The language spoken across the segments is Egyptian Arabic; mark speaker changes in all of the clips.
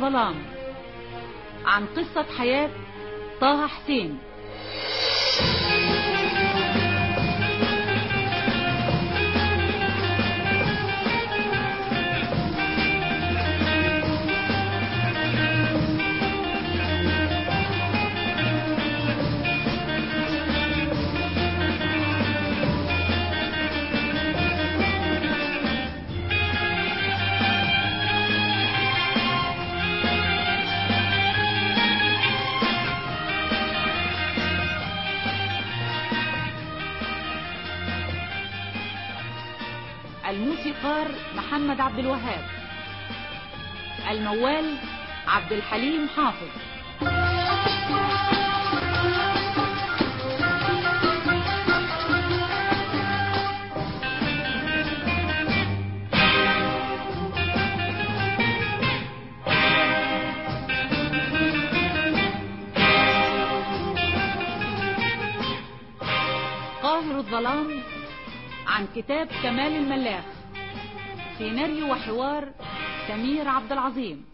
Speaker 1: الظلام عن قصة حياة طه حسين الموسيقار محمد عبد الوهاب الموال عبد الحليم حافظ قاهر الظلام عن كتاب كمال الملاخ سيناريو وحوار سمير عبد العظيم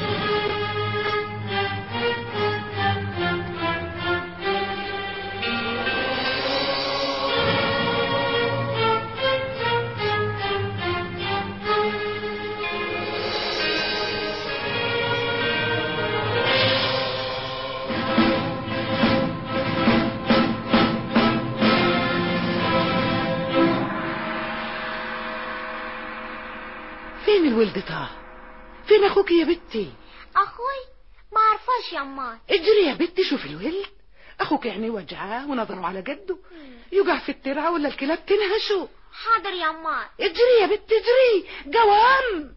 Speaker 2: فين الولد طه فين اخوك يا بنتي
Speaker 3: اخوي ما عرفاش يا امال
Speaker 2: اجري يا بنتي شوفي الولد اخوك يعني وجعاه ونظره على جده يقع في الترعه ولا الكلاب تنهشه
Speaker 3: حاضر يا امال
Speaker 2: اجري يا بنتي اجري قوام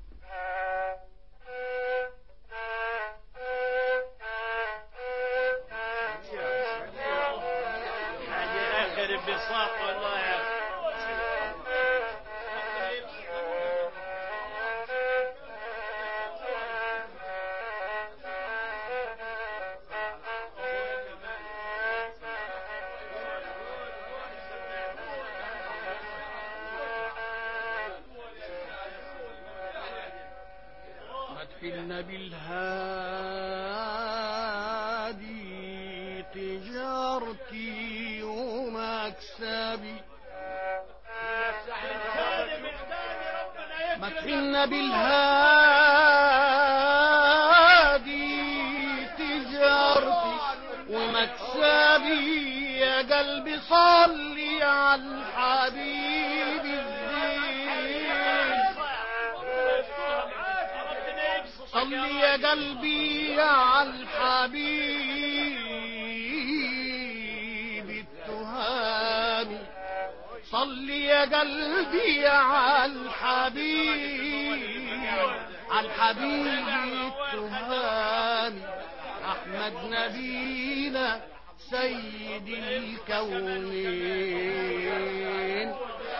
Speaker 4: حاجة آخر انبساط والله يا أخي. مدحنا بالهادي تجارتي ومكسبي مدحنا بالهادي تجارتي ومكسبي يا قلبي صلي على الحبيب الزين صلي يا قلبي على الحبيب التهامي صلي يا قلبي على الحبيب على الحبيب التهامي احمد نبينا سيد الكونين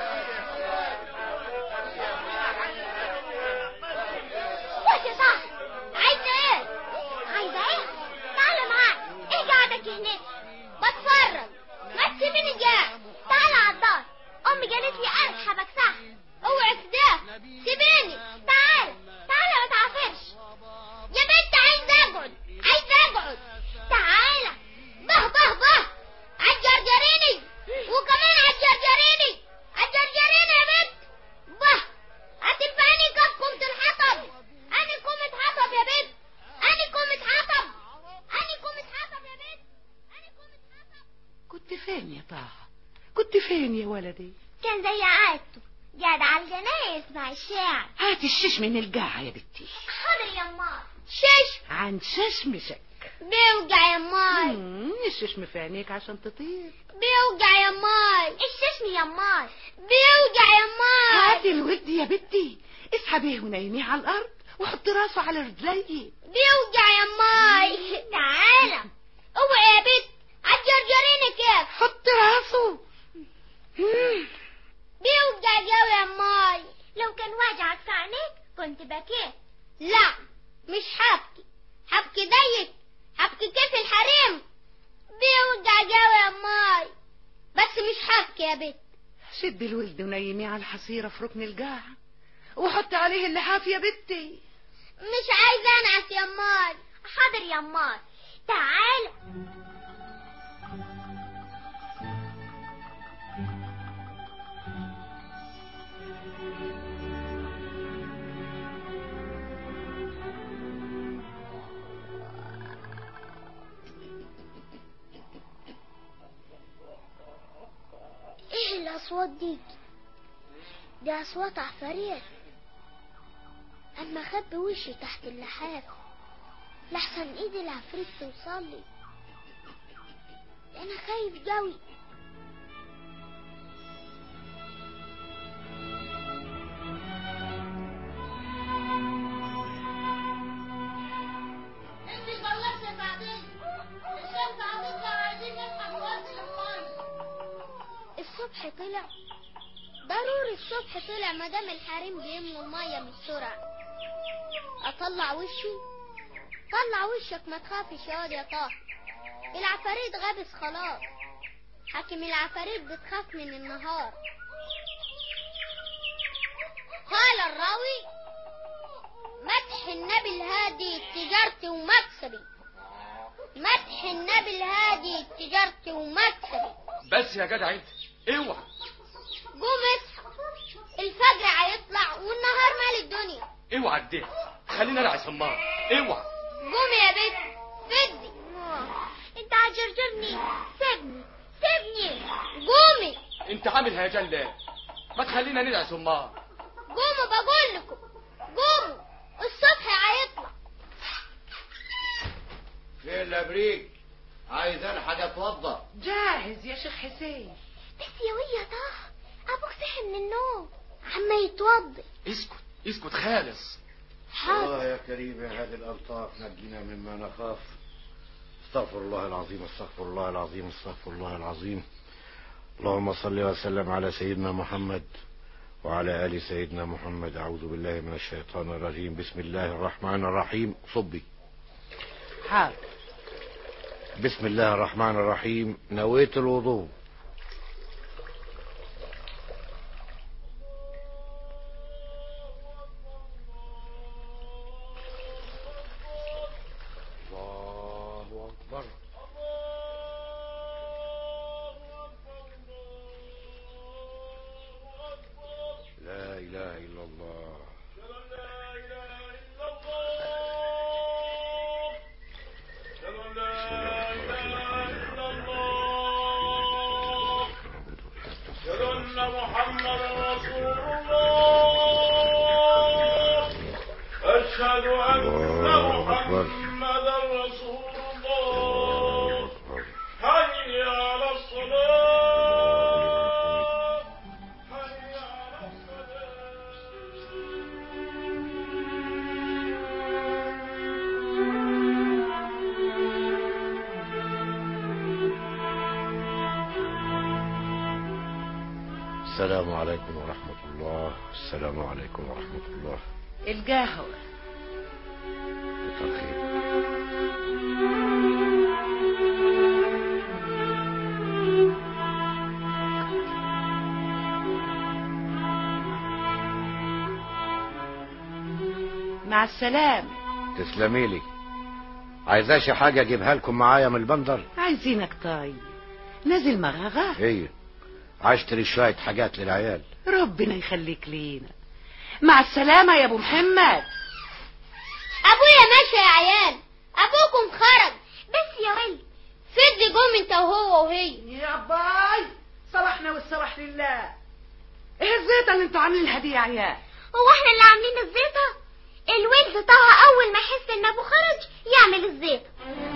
Speaker 3: وش يا صاحبي عايزة ايه عايزة ايه تعال معاك ايه قاعدك هناك بتفرج ما تسيبيني قاعد تعال على الدار امي قالت لي ارحبك صح اوعي كده سيبيني تعال تعال ما تعافرش يا بنت عايز اقعد عايز اقعد تعال به به به عالجرجريني وكمان عالجرجريني عالجرجريني يا بنت به هتنفعني كف كومة الحطب أنا كومة حطب يا بنت أنا كومة حطب أنا كومة حطب يا بنت أنا كومة حطب
Speaker 2: كنت فين يا طه كنت فين يا ولدي
Speaker 3: كان زي عادته قاعد على الجناية يسمع الشعر
Speaker 2: هات الشيش من القاعة يا بنتي
Speaker 3: حاضر يا مار شش
Speaker 2: عن ششمشك
Speaker 3: بيوجع يا ماي
Speaker 2: مم، الششم في عينيك عشان تطير
Speaker 3: بيوجع يا ماي الششم يا ماي بيوجع يا ماي
Speaker 2: هات الولد يا بنتي اسحبيه ونيميه على الارض وحط راسه على رجليه
Speaker 3: بيوجع يا ماي تعالى اوعي يا بنت عالجرجريني كيف
Speaker 2: حط راسه مم.
Speaker 3: بيوجع قوي يا ماي لو كان وجعك في عينيك كنت بكيت لا مش حبكي حبكي ضيق حبكي كيف الحريم بيوجع قوي يا ماي بس مش حبكي يا بنت
Speaker 2: شد الولد ونيميه على الحصيرة في ركن القاعة وحط عليه اللحاف يا بنتي
Speaker 3: مش عايزة انعس يا امال حاضر يا امال تعال ايه الاصوات دي دي اصوات عفاريت اما اخبي وشي تحت اللحاف لحسن ايد العفريت توصلي انا خايف قوي انت خلصت بعدين الشمس هتطلع عايزين نفتح وقت الصبح طلع ضروري الصبح طلع مدام الحريم بيملوا المية من السرعة اطلع وشي طلع وشك ما تخافش يا واد يا طه العفاريت غابس خلاص حاكم العفاريت بتخاف من النهار قال الراوي مدح النبي الهادي تجارتي ومكسبي مدح النبي الهادي تجارتي ومكسبي
Speaker 5: بس يا جدع انت اوعى
Speaker 3: قوم اصحى الفجر هيطلع والنهار مال الدنيا
Speaker 5: اوعى الدين خلينا انا سمار اوعى
Speaker 3: قوم يا بنت فدي انت هتجرجرني سيبني سيبني قومي
Speaker 5: انت عامل هيجان ليه ما تخلينا ندعي سمار
Speaker 3: قوموا بقول لكم قوموا الصبح هيطلع
Speaker 6: فين الابريق عايز الحق اتوضى
Speaker 2: جاهز يا شيخ حسين
Speaker 3: بس يا ويا طه ابوك صحي من النوم عما يتوضي
Speaker 5: اسكت اسكت خالص
Speaker 6: الله يا كريم يا هذه الالطاف نجينا مما نخاف استغفر الله العظيم استغفر الله العظيم استغفر الله العظيم اللهم صل وسلم على سيدنا محمد وعلى ال سيدنا محمد اعوذ بالله من الشيطان الرجيم بسم الله الرحمن الرحيم صبي
Speaker 2: حاضر
Speaker 6: بسم الله الرحمن الرحيم نويت الوضوء الله أكبر لا إله إلا الله بسم الله الرحمن الرحيم
Speaker 4: أن محمد رسول الله أشهد أن
Speaker 6: الله أكبر.
Speaker 4: محمدا رسول الله حي على الصلاة حي على الصلاة
Speaker 6: السلام عليكم ورحمة الله السلام عليكم ورحمة الله
Speaker 2: القهوة
Speaker 6: كتر خير
Speaker 2: مع السلامة
Speaker 6: تسلمي لي عايزاش حاجة اجيبها لكم معايا من البندر
Speaker 2: عايزينك طيب نازل مغاغة
Speaker 6: ايه عشتري شوية حاجات للعيال
Speaker 2: ربنا يخليك لينا مع السلامة يا ابو محمد
Speaker 3: ابويا ماشي يا عيال ابوكم خرج بس يا ولد فدي قوم انت وهو وهي
Speaker 2: يا باي صباحنا والصباح لله ايه الزيطة اللي انتوا عاملينها دي يا عيال
Speaker 3: هو احنا اللي عاملين الزيطة الولد طه اول ما يحس ان ابوه خرج يعمل الزيطة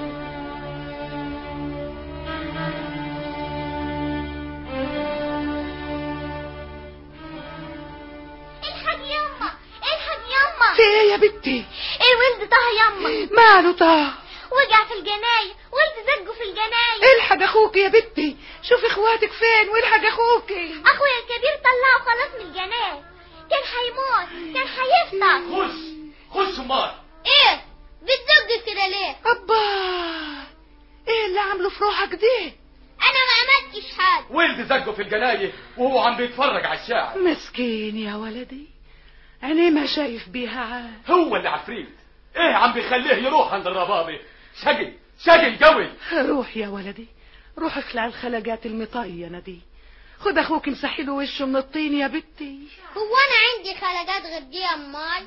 Speaker 3: الحق يما الحق يما
Speaker 2: في ايه يا بنتي
Speaker 3: الولد طه يما
Speaker 2: ماله طه
Speaker 3: وقع في الجناية ولد زقه في الجناية
Speaker 2: الحق اخوك يا بنتي شوفي اخواتك فين والحق اخوكي
Speaker 3: اخويا الكبير طلعه خلاص من الجناية كان هيموت كان هيفطر
Speaker 5: خش خش سمار
Speaker 3: ايه بتزق كده ليه
Speaker 2: ابا ايه اللي عامله في روحك دي
Speaker 3: انا ما عملتش حاجة
Speaker 5: ولد زقه في الجنايه وهو عم بيتفرج على الشاعر
Speaker 2: مسكين يا ولدي أنا ما شايف بيها عاد
Speaker 5: هو اللي عفريت ايه عم بيخليه يروح عند الربابة شقي شقي قوي
Speaker 2: روح يا ولدي روح اخلع الخلقات المطينة دي خد اخوك امسحي له وشه من الطين يا بنتي
Speaker 3: هو انا عندي خلقات غير دي يا امال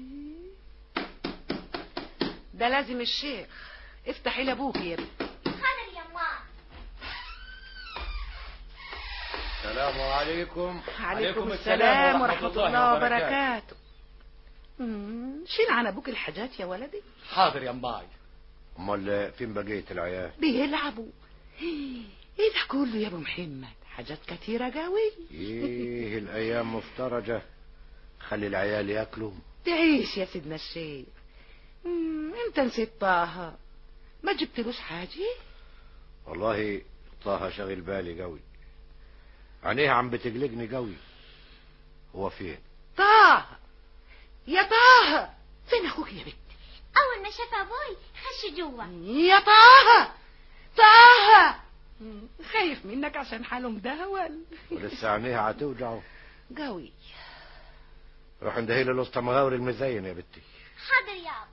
Speaker 2: ده لازم الشيخ افتحي لابوك يا بنتي
Speaker 3: خلق يا امال
Speaker 6: السلام عليكم
Speaker 2: عليكم السلام ورحمة الله وبركاته مم، شيل عن ابوك الحاجات يا ولدي
Speaker 5: حاضر يا ماي
Speaker 6: امال فين بقية العيال
Speaker 2: بيلعبوا ايه ده كله يا ابو محمد حاجات كتيرة قوي
Speaker 6: ايه الايام مفترجة خلي العيال ياكلوا
Speaker 2: تعيش يا سيدنا الشيخ مم، انت نسيت طه ما جبتلوش حاجة
Speaker 6: والله طه شاغل بالي قوي عينيها عم بتقلقني قوي هو فين
Speaker 2: طه يا طه فين اخوك يا بنتي
Speaker 3: اول ما شاف ابوي خش جوا
Speaker 2: يا طه طه مم، خايف منك عشان حاله مدهول
Speaker 6: ولسه عينيها هتوجعه
Speaker 2: قوي
Speaker 6: روح اندهي له الاسطى مغاور المزين يا بنتي
Speaker 3: حاضر يابا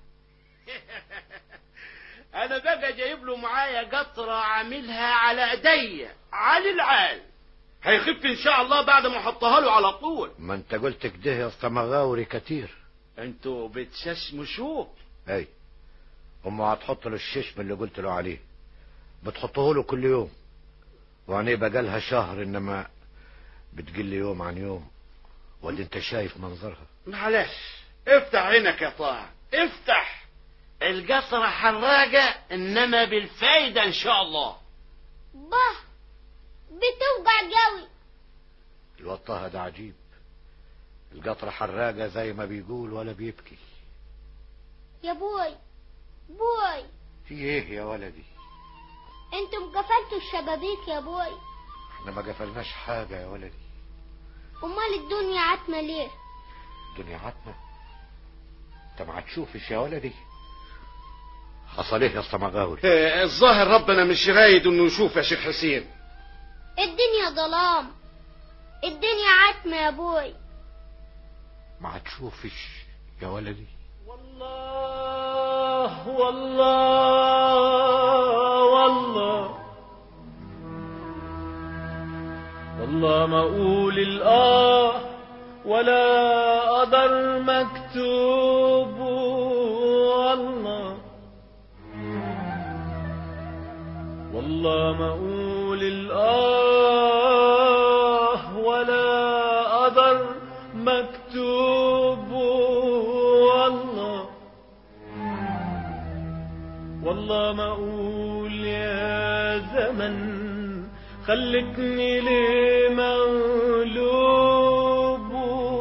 Speaker 4: انا بقى جايب له معايا قطرة عاملها على ايديا على العال هيخف ان شاء الله بعد ما احطها له على طول
Speaker 6: ما انت قلت كده يا اسطى مغاوري كتير
Speaker 4: انتوا بتششمشوه
Speaker 6: اي امه هتحط له الششم اللي قلت له عليه بتحطه له كل يوم وعينيه بقالها شهر انما بتقل يوم عن يوم ولا انت شايف منظرها
Speaker 4: معلش افتح عينك يا طه افتح القصرة حراقة انما بالفايدة ان شاء الله
Speaker 3: باه بتوجع قوي
Speaker 6: الوطاها ده عجيب القطرة حراقة زي ما بيقول ولا بيبكي
Speaker 3: يا بوي بوي
Speaker 6: في ايه يا ولدي
Speaker 3: انتم قفلتوا الشبابيك يا بوي
Speaker 6: احنا ما قفلناش حاجة يا ولدي
Speaker 3: امال الدنيا عتمة ليه
Speaker 6: الدنيا عتمة انت ما هتشوفش يا ولدي حصل ايه يا اسطى مغاوري
Speaker 4: اه، الظاهر ربنا مش رايد انه يشوف يا شيخ حسين
Speaker 3: الدنيا ظلام الدنيا عتمة يا بوي
Speaker 6: ما هتشوفش يا ولدي
Speaker 7: والله والله والله والله ما اقول الاه ولا قدر مكتوب والله والله ما اقول الاه ولا قدر مكتوب والله والله ما اقول يا زمن خلتني ليه مغلوب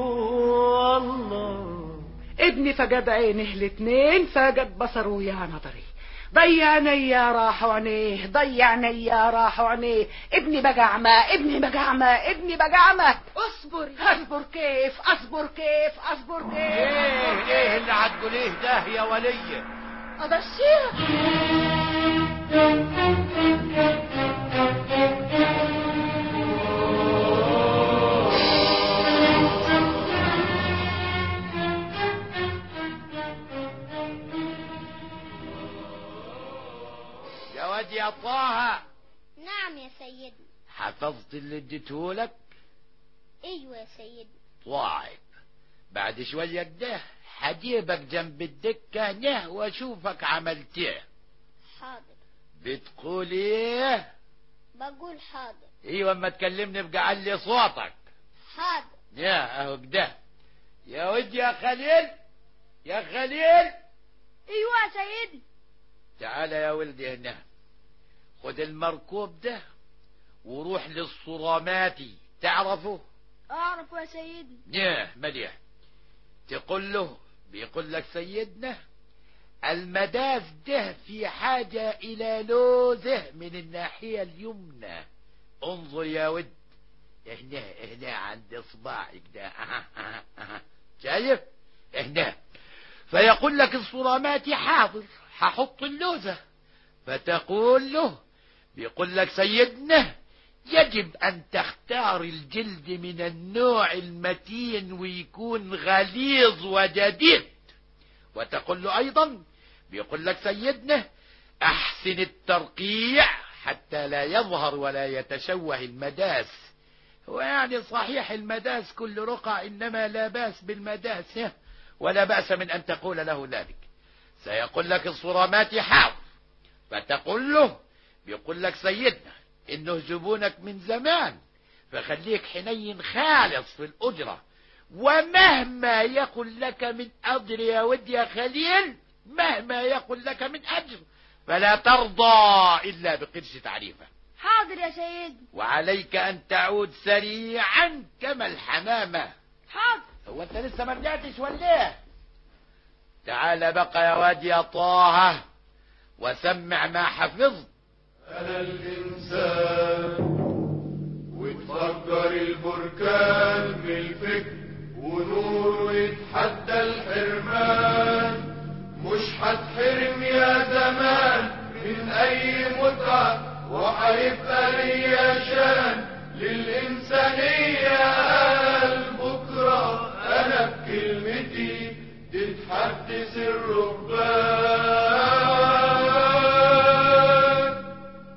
Speaker 7: والله
Speaker 2: ابني فقد عينه الاتنين فقد بصره يا نظري ضيعني يا راحوا عينيه ضيعني يا راحوا عينيه ابني بقى اعمى ابني بقى اعمى ابني بقى اعمى اصبر اصبر كيف اصبر كيف اصبر كيف
Speaker 6: ايه ايه اللي هتقوليه ده يا ولي
Speaker 2: ابشرك
Speaker 6: يا واد يا طه
Speaker 3: نعم يا سيدنا
Speaker 6: حفظت اللي اديتهولك
Speaker 3: ايوه يا سيدنا
Speaker 6: طيب بعد شوية كده هجيبك جنب الدكة نه واشوفك عملت ايه
Speaker 3: حاضر
Speaker 6: بتقول ايه
Speaker 3: بقول حاضر
Speaker 6: ايوه اما تكلمني بقى علي صوتك
Speaker 3: حاضر
Speaker 6: يا اهو كده يا ود يا خليل يا خليل
Speaker 3: ايوه يا سيدنا
Speaker 6: تعال يا ولدي هنا خد المركوب ده وروح للصراماتي تعرفه
Speaker 3: اعرف يا سيدنا
Speaker 6: ياه مليح تقول له بيقول لك سيدنا المداس ده في حاجة إلى لوزه من الناحية اليمنى انظر يا ود هنا هنا عند صباعك ده أها أها أها شايف هنا فيقول لك الصراماتي حاضر هحط اللوزة فتقول له بيقول لك سيدنا
Speaker 8: يجب أن تختار الجلد من النوع المتين ويكون غليظ وجديد وتقول له أيضا بيقول لك سيدنا أحسن الترقيع حتى لا يظهر ولا يتشوه المداس هو يعني صحيح المداس كل رقع إنما لا بأس بالمداس ها؟ ولا بأس من أن تقول له ذلك سيقول لك الصرامات حاضر فتقول له بيقول لك سيدنا إنه زبونك من زمان فخليك حنين خالص في الأجرة ومهما يقل لك من أجر يا ود يا خليل مهما يقل لك من أجر فلا ترضى إلا بقرش تعريفه
Speaker 3: حاضر يا سيد
Speaker 8: وعليك أن تعود سريعا كما الحمامة
Speaker 3: حاضر
Speaker 8: هو أنت لسه ما رجعتش ولا إيه؟ تعال بقى يا واد يا طه وسمع ما حفظت
Speaker 7: أنا الإنسان وتفجر البركان بالفكر ونوره يتحدى الحرمان مش هتحرم يا زمان من أي متعة وهيبقى ليا شان للإنسانية قال بكرة أنا بكلمتي تتحدث الرهبان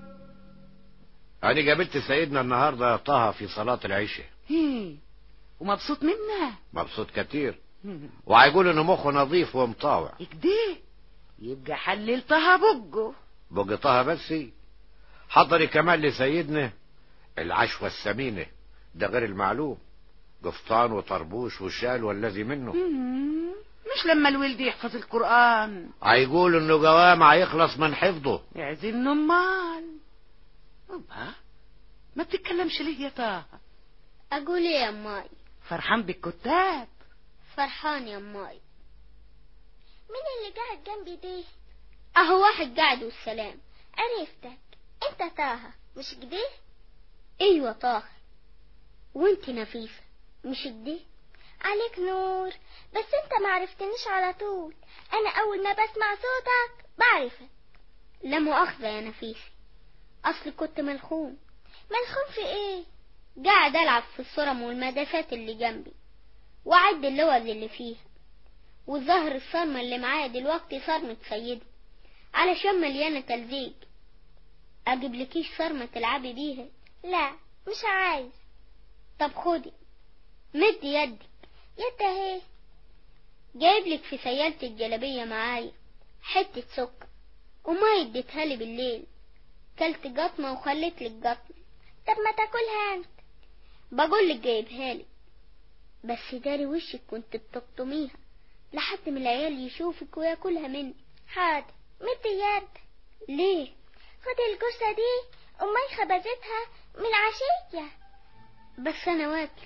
Speaker 6: أنا قابلت سيدنا النهاردة يا طه في صلاة العشاء
Speaker 2: هي. ومبسوط منها
Speaker 6: مبسوط كتير وهيقول إن مخه نظيف ومطاوع
Speaker 2: كده يبقى حللتها بقه
Speaker 6: بقى طه بس حضري كمان لسيدنا العشوة الثمينة ده غير المعلوم قفطان وطربوش وشال والذي منه
Speaker 2: مم. مش لما الولد يحفظ القرآن
Speaker 6: هيقول انه جوام هيخلص من حفظه
Speaker 2: يعزمنا امال أبا ما بتتكلمش ليه يا طه
Speaker 3: أقول إيه يا ماي
Speaker 2: فرحان بالكتاب
Speaker 3: فرحان يا ماي مين اللي قاعد جنبي دي أهو واحد قاعد والسلام عرفتك أنت طه مش كده أيوة طه وانت نفيسة مش كده عليك نور بس انت ما عرفتنيش على طول انا اول ما بسمع صوتك بعرفك لا مؤاخذة يا نفيسي اصل كنت ملخوم ملخوم في ايه قاعد العب في الصرم والمدافات اللي جنبي وعد اللوز اللي فيها والظهر الصرمة اللي معايا دلوقتي صرمة سيدي علشان مليانة تلزيق اجيب لكيش صرمة تلعبي بيها لا مش عايز طب خدي مد يدك يد اهي جايب لك في سيالة الجلابية معايا حتة سكر وما اديتها لي بالليل كلت قطمة وخليت لك قطمة طب ما تاكلها انت بقول لك جايبها لي بس داري وشك كنت بتقطميها لحد من العيال يشوفك وياكلها مني حاضر مد يد ليه خدي الجثة دي امي خبزتها من عشية بس انا واكل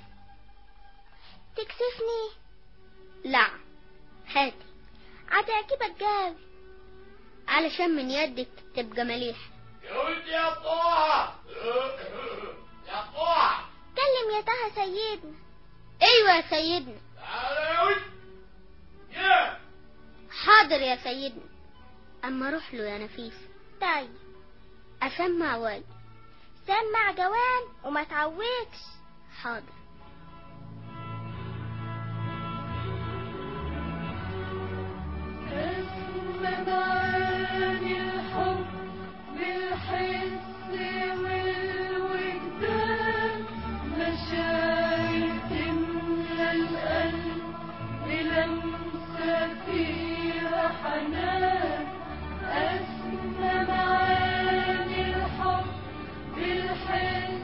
Speaker 3: تكسفني لا هاتي هتعجبك جاوي علشان من يدك تبقى مليحة
Speaker 8: يا ولد يا طه يا طه
Speaker 3: كلم يا طه سيدنا ايوه يا سيدنا
Speaker 8: تعال يا ولد يا
Speaker 3: حاضر يا سيدنا اما اروح له يا نفيس طيب اسمع والد سمع جوان وما تعوجش حاضر
Speaker 9: معاني الحب بالحس والوجدان مشاعر تملى القلب بلمسة فيها حنان أسمى معاني الحب بالحس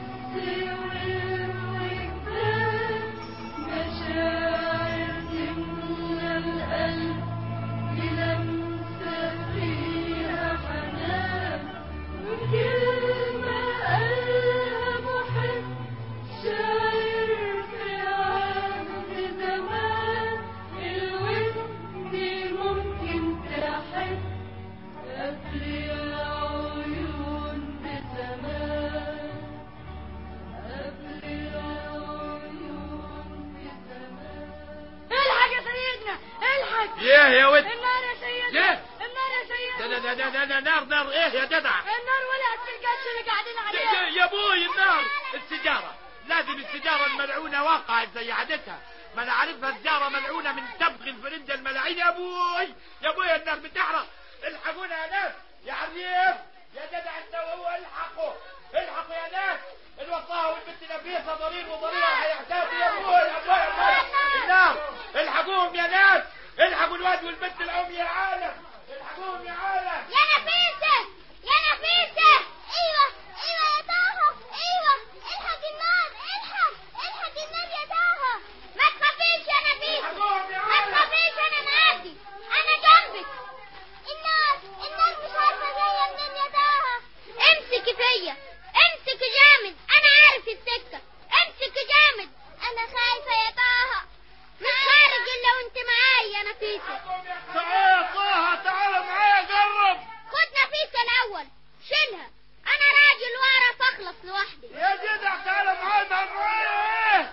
Speaker 9: والوجدان مشاعر تملى القلب بلمسة فيها حنان وكلمة قالها محب شاعر في عهد زمان الود ممكن تحب قبل العيون بزمان قبل العيون بزمان
Speaker 3: الحق يا سيدنا الحق
Speaker 8: ايه يا ولد
Speaker 3: النار يا سيدنا
Speaker 8: ليه؟
Speaker 3: النار يا
Speaker 8: ده
Speaker 3: سيدنا
Speaker 8: ده ده ده ده نار نار ايه يا جدع
Speaker 3: النار ولعت في القش اللي قاعدين عليه
Speaker 8: يا- يا ابوي النار السجارة لازم السجارة الملعونة وقعت زي عادتها ما انا عارفها السجارة ملعونة من تبغ الفرنجة الملاعين يا ابوي يا ابوي النار بتحرق الحقونا يا ناس يا عريف يا جدع انت وهو الحقوا الحقوا يا ناس الوصاها والبنت نفيسة ضرير وضريرة هيحتاجوا يا ابوي يا ابوي يا ابوي النار الحقوهم يا ناس الحقوا الواد والبنت العمي يا عالم الحقوهم يا عالم
Speaker 3: يا نفيسة يا نفيسة ايوه ايوه يا طه ايوه الحق النار الحق الحق النار يا طه ما تخافيش يا نفيسة ما تخافيش انا معاكي انا جنبك النار النار مش عارفة جاية منين يا طه امسكي فيا امسكي جامد انا عارف السكة امسكي جامد انا خايفة يا طه مش خارج الا وانت معايا يا نفيسة
Speaker 8: تعال يا طه تعال معايا جرب
Speaker 3: خد نفيسة الأول شيلها أنا راجل وأعرف أخلص لوحدي
Speaker 8: يا جدع تعال معايا تعال معايا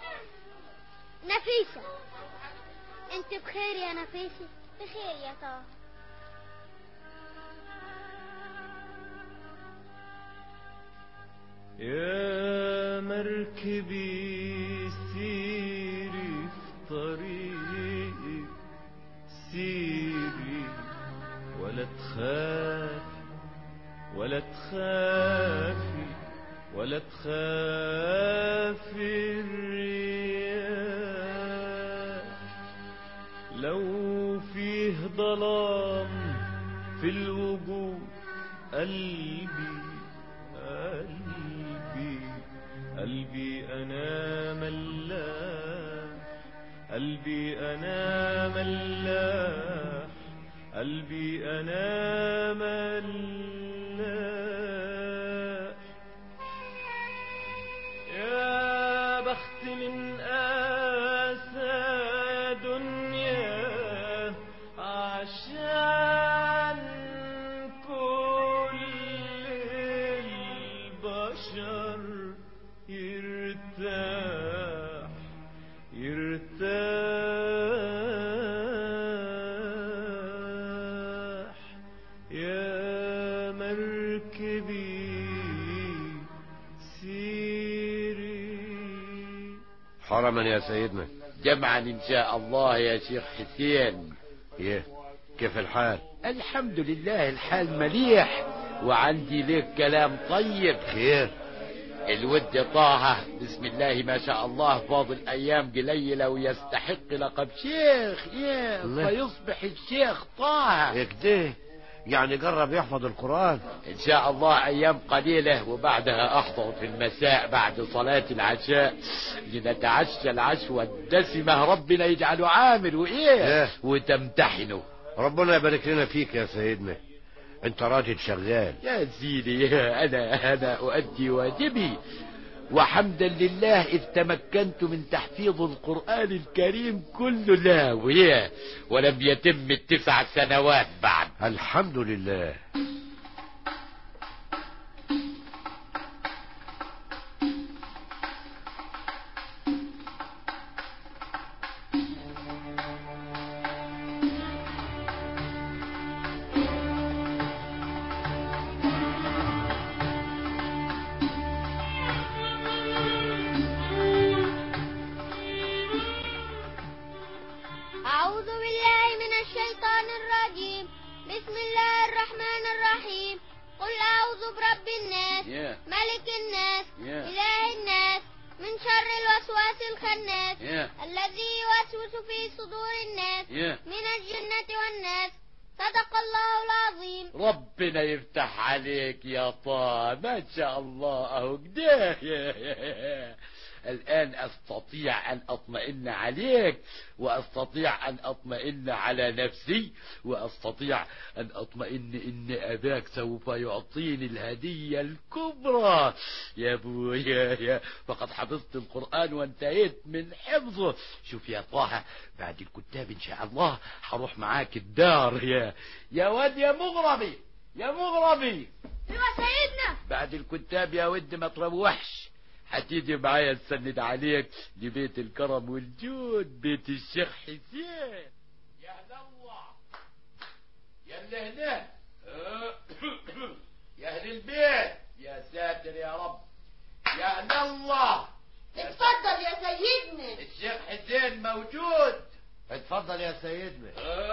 Speaker 3: نفيسة أنت بخير يا نفيسة بخير يا طه
Speaker 9: يا مركبي سيري في طريقي سيري ولا تخافي ولا تخافي ولا تخافي الرياح لو فيه ظلام في الوجود قلبي قلبي قلبي أنا ملاح قلبي أنا ملاح قلبي أنا ملاح يا بخت من آسى دنيا عشان كل البشر يرتاح يرتاح يا مركبي سيري
Speaker 6: حرما يا سيدنا
Speaker 8: جمعا ان شاء الله يا شيخ حسين
Speaker 6: ايه كيف الحال
Speaker 8: الحمد لله الحال مليح وعندي لك كلام طيب
Speaker 6: خير
Speaker 8: الود طه بسم الله ما شاء الله فاضل ايام قليلة ويستحق لقب شيخ يا
Speaker 6: الله.
Speaker 8: فيصبح الشيخ طه
Speaker 6: كده يعني قرب يحفظ القرآن
Speaker 8: ان شاء الله ايام قليلة وبعدها احضر في المساء بعد صلاة العشاء لنتعشى العشوة الدسمة ربنا يجعله عامر وايه
Speaker 6: إيه.
Speaker 8: وتمتحنه
Speaker 6: ربنا يبارك لنا فيك يا سيدنا انت راجل شغال
Speaker 8: يا سيدي أنا أنا أؤدي واجبي وحمدا لله إذ تمكنت من تحفيظ القرآن الكريم كله لاوية ولم يتم التسع سنوات بعد
Speaker 6: الحمد لله
Speaker 3: أعوذ بالله من الشيطان الرجيم بسم الله الرحمن الرحيم قل أعوذ برب الناس
Speaker 8: Yeah.
Speaker 3: ملك الناس
Speaker 8: Yeah.
Speaker 3: إله الناس من شر الوسواس الخناس
Speaker 8: Yeah.
Speaker 3: الذي يوسوس في صدور الناس
Speaker 8: Yeah.
Speaker 3: من الجنة والناس صدق الله العظيم
Speaker 8: ربنا يفتح عليك يا طه ما شاء الله اهو كده الآن أستطيع أن أطمئن عليك وأستطيع أن أطمئن على نفسي وأستطيع أن أطمئن إن أباك سوف يعطيني الهدية الكبرى يا أبويا يا فقد حفظت القرآن وانتهيت من حفظه شوف يا طه بعد الكتاب إن شاء الله هروح معاك الدار يا يا واد يا مغربي يا مغربي
Speaker 3: ايوه سيدنا
Speaker 8: بعد الكتاب يا ود ما تروحش هتيجي معايا تسند عليك لبيت الكرم والجود بيت الشيخ حسين يا هلا الله يا اللي هنا يا اهل البيت يا ساتر يا رب يا الله
Speaker 3: اتفضل يا سيدنا
Speaker 8: الشيخ حسين موجود
Speaker 6: اتفضل يا سيدنا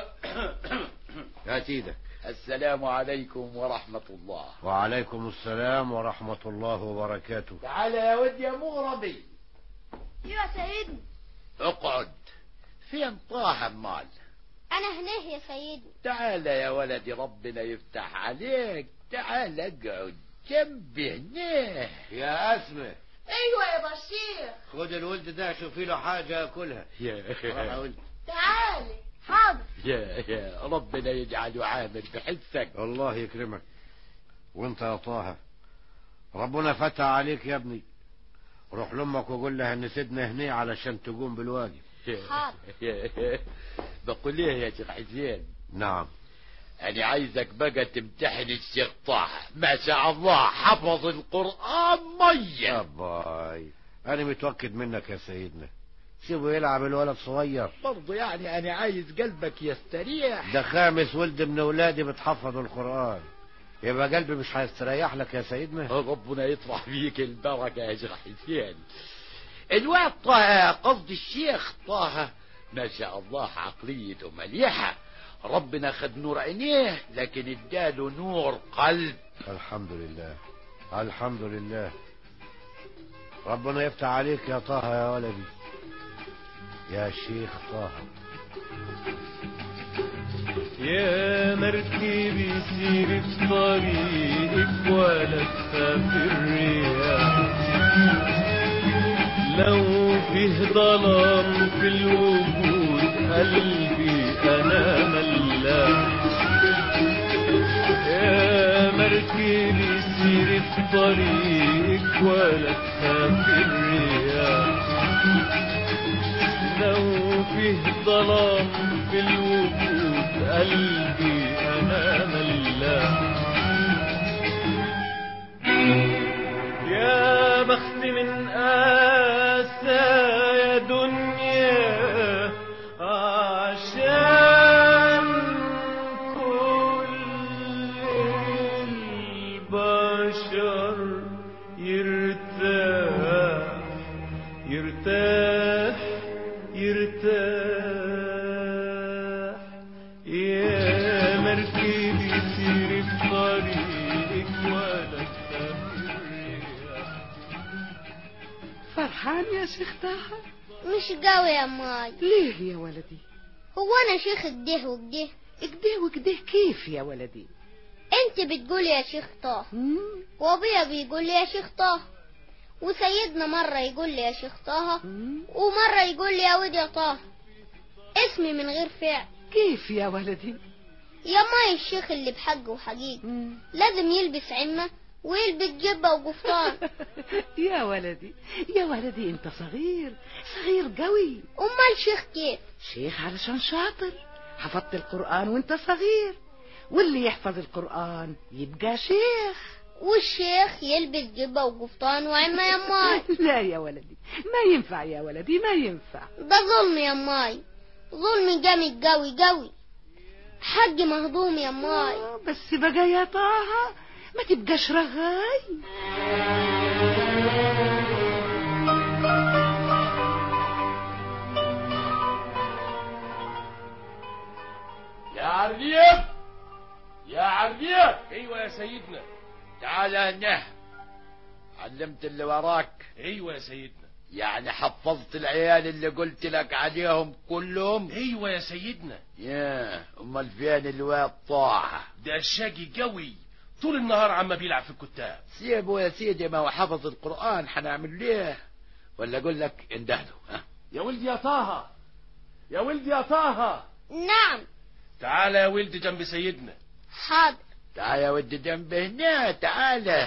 Speaker 6: يا سيدك
Speaker 8: السلام عليكم ورحمة الله
Speaker 6: وعليكم السلام ورحمة الله وبركاته
Speaker 8: تعال يا ود يا مغربي
Speaker 3: يا سيدنا
Speaker 8: اقعد فين طه مال
Speaker 3: انا هناه يا سيدنا
Speaker 8: تعال يا ولدي ربنا يفتح عليك تعال اقعد جنبي هنا
Speaker 6: يا أسمة
Speaker 3: ايوه يا بشير
Speaker 6: خد الولد ده شوفي له حاجة ياكلها
Speaker 8: يا
Speaker 6: روح يا ولد
Speaker 3: تعالي حاضر
Speaker 8: يا يا ربنا يجعله عامل بحسك
Speaker 6: الله يكرمك وانت يا طه ربنا فتح عليك يا ابني روح لامك وقول لها ان سيدنا هنا علشان تقوم بالواجب
Speaker 3: حاضر.
Speaker 8: بقول ايه يا شيخ حسين
Speaker 6: نعم
Speaker 8: انا عايزك بقى تمتحن الشيخ طه ما شاء الله حفظ القرآن مية
Speaker 6: باي انا متوكد منك يا سيدنا سيبه يلعب الولد صغير
Speaker 8: برضه يعني انا عايز قلبك يستريح
Speaker 6: ده خامس ولد من اولادي بتحفظ القرآن يبقى قلبي مش هيستريح لك يا سيدنا
Speaker 8: ربنا يطرح فيك البركة يا شيخ حسين الواد طه قصد الشيخ طه ما شاء الله عقليته مليحة ربنا خد نور عينيه لكن اداله نور قلب
Speaker 6: الحمد لله الحمد لله ربنا يفتح عليك يا طه يا ولدي يا شيخ طه
Speaker 9: يا مركبي سير في طريقك ولا تخاف الرياح لو فيه ظلام في الوجود قلبي انا ملاح يا مركبي سير في طريقك ولا تخاف الرياح لو فيه ظلام في الوجود قلبي انا ملاح يا بخت من آسى يا دنيا عشان كل البشر يرتاح يرتاح يرتاح يا مركبي سير في طريقك ولا تخاف الرياح
Speaker 2: فرحان يا شيخ طه
Speaker 3: مش قوي يا ماي
Speaker 2: ليه يا ولدي
Speaker 3: هو انا شيخ كده وكده
Speaker 2: كده وكده كيف يا ولدي
Speaker 3: انت بتقول يا شيخ طه وابويا بيقول لي يا شيخ طه وسيدنا مرة يقول لي يا شيخ طه ومرة يقول لي يا ولد يا طه اسمي من غير فعل
Speaker 2: كيف يا ولدي
Speaker 3: يا ماي الشيخ اللي بحق وحقيقي لازم يلبس عمة ويلبس جبة وقفطان
Speaker 2: يا ولدي يا ولدي انت صغير صغير قوي
Speaker 3: امال شيخ كيف
Speaker 2: شيخ علشان شاطر حفظت القرآن وانت صغير واللي يحفظ القرآن يبقى شيخ
Speaker 3: والشيخ يلبس جبة وقفطان وعمة يا ماي
Speaker 2: لا يا ولدي ما ينفع يا ولدي ما ينفع
Speaker 3: ده ظلم يا ماي ظلم جامد قوي قوي حق مهضوم يا ماي
Speaker 2: آه، بس بقى يا طه ما تبقاش رغاي
Speaker 5: يا عريف يا عريف
Speaker 8: ايوه يا سيدنا تعال هنا علمت اللي وراك
Speaker 5: ايوه يا سيدنا
Speaker 8: يعني حفظت العيال اللي قلت لك عليهم كلهم
Speaker 5: ايوه يا سيدنا
Speaker 8: يا امال فين الواد طه
Speaker 5: ده شقي قوي طول النهار عم بيلعب في الكتاب
Speaker 8: سيبه يا سيدي ما هو حفظ القرآن حنعمل ليه ولا اقول لك اندهله ها
Speaker 5: يا ولدي يا طه يا ولدي يا طه
Speaker 3: نعم
Speaker 5: تعال يا ولدي جنب سيدنا
Speaker 3: حاضر
Speaker 8: تعال يا ودي جنب هنا تعال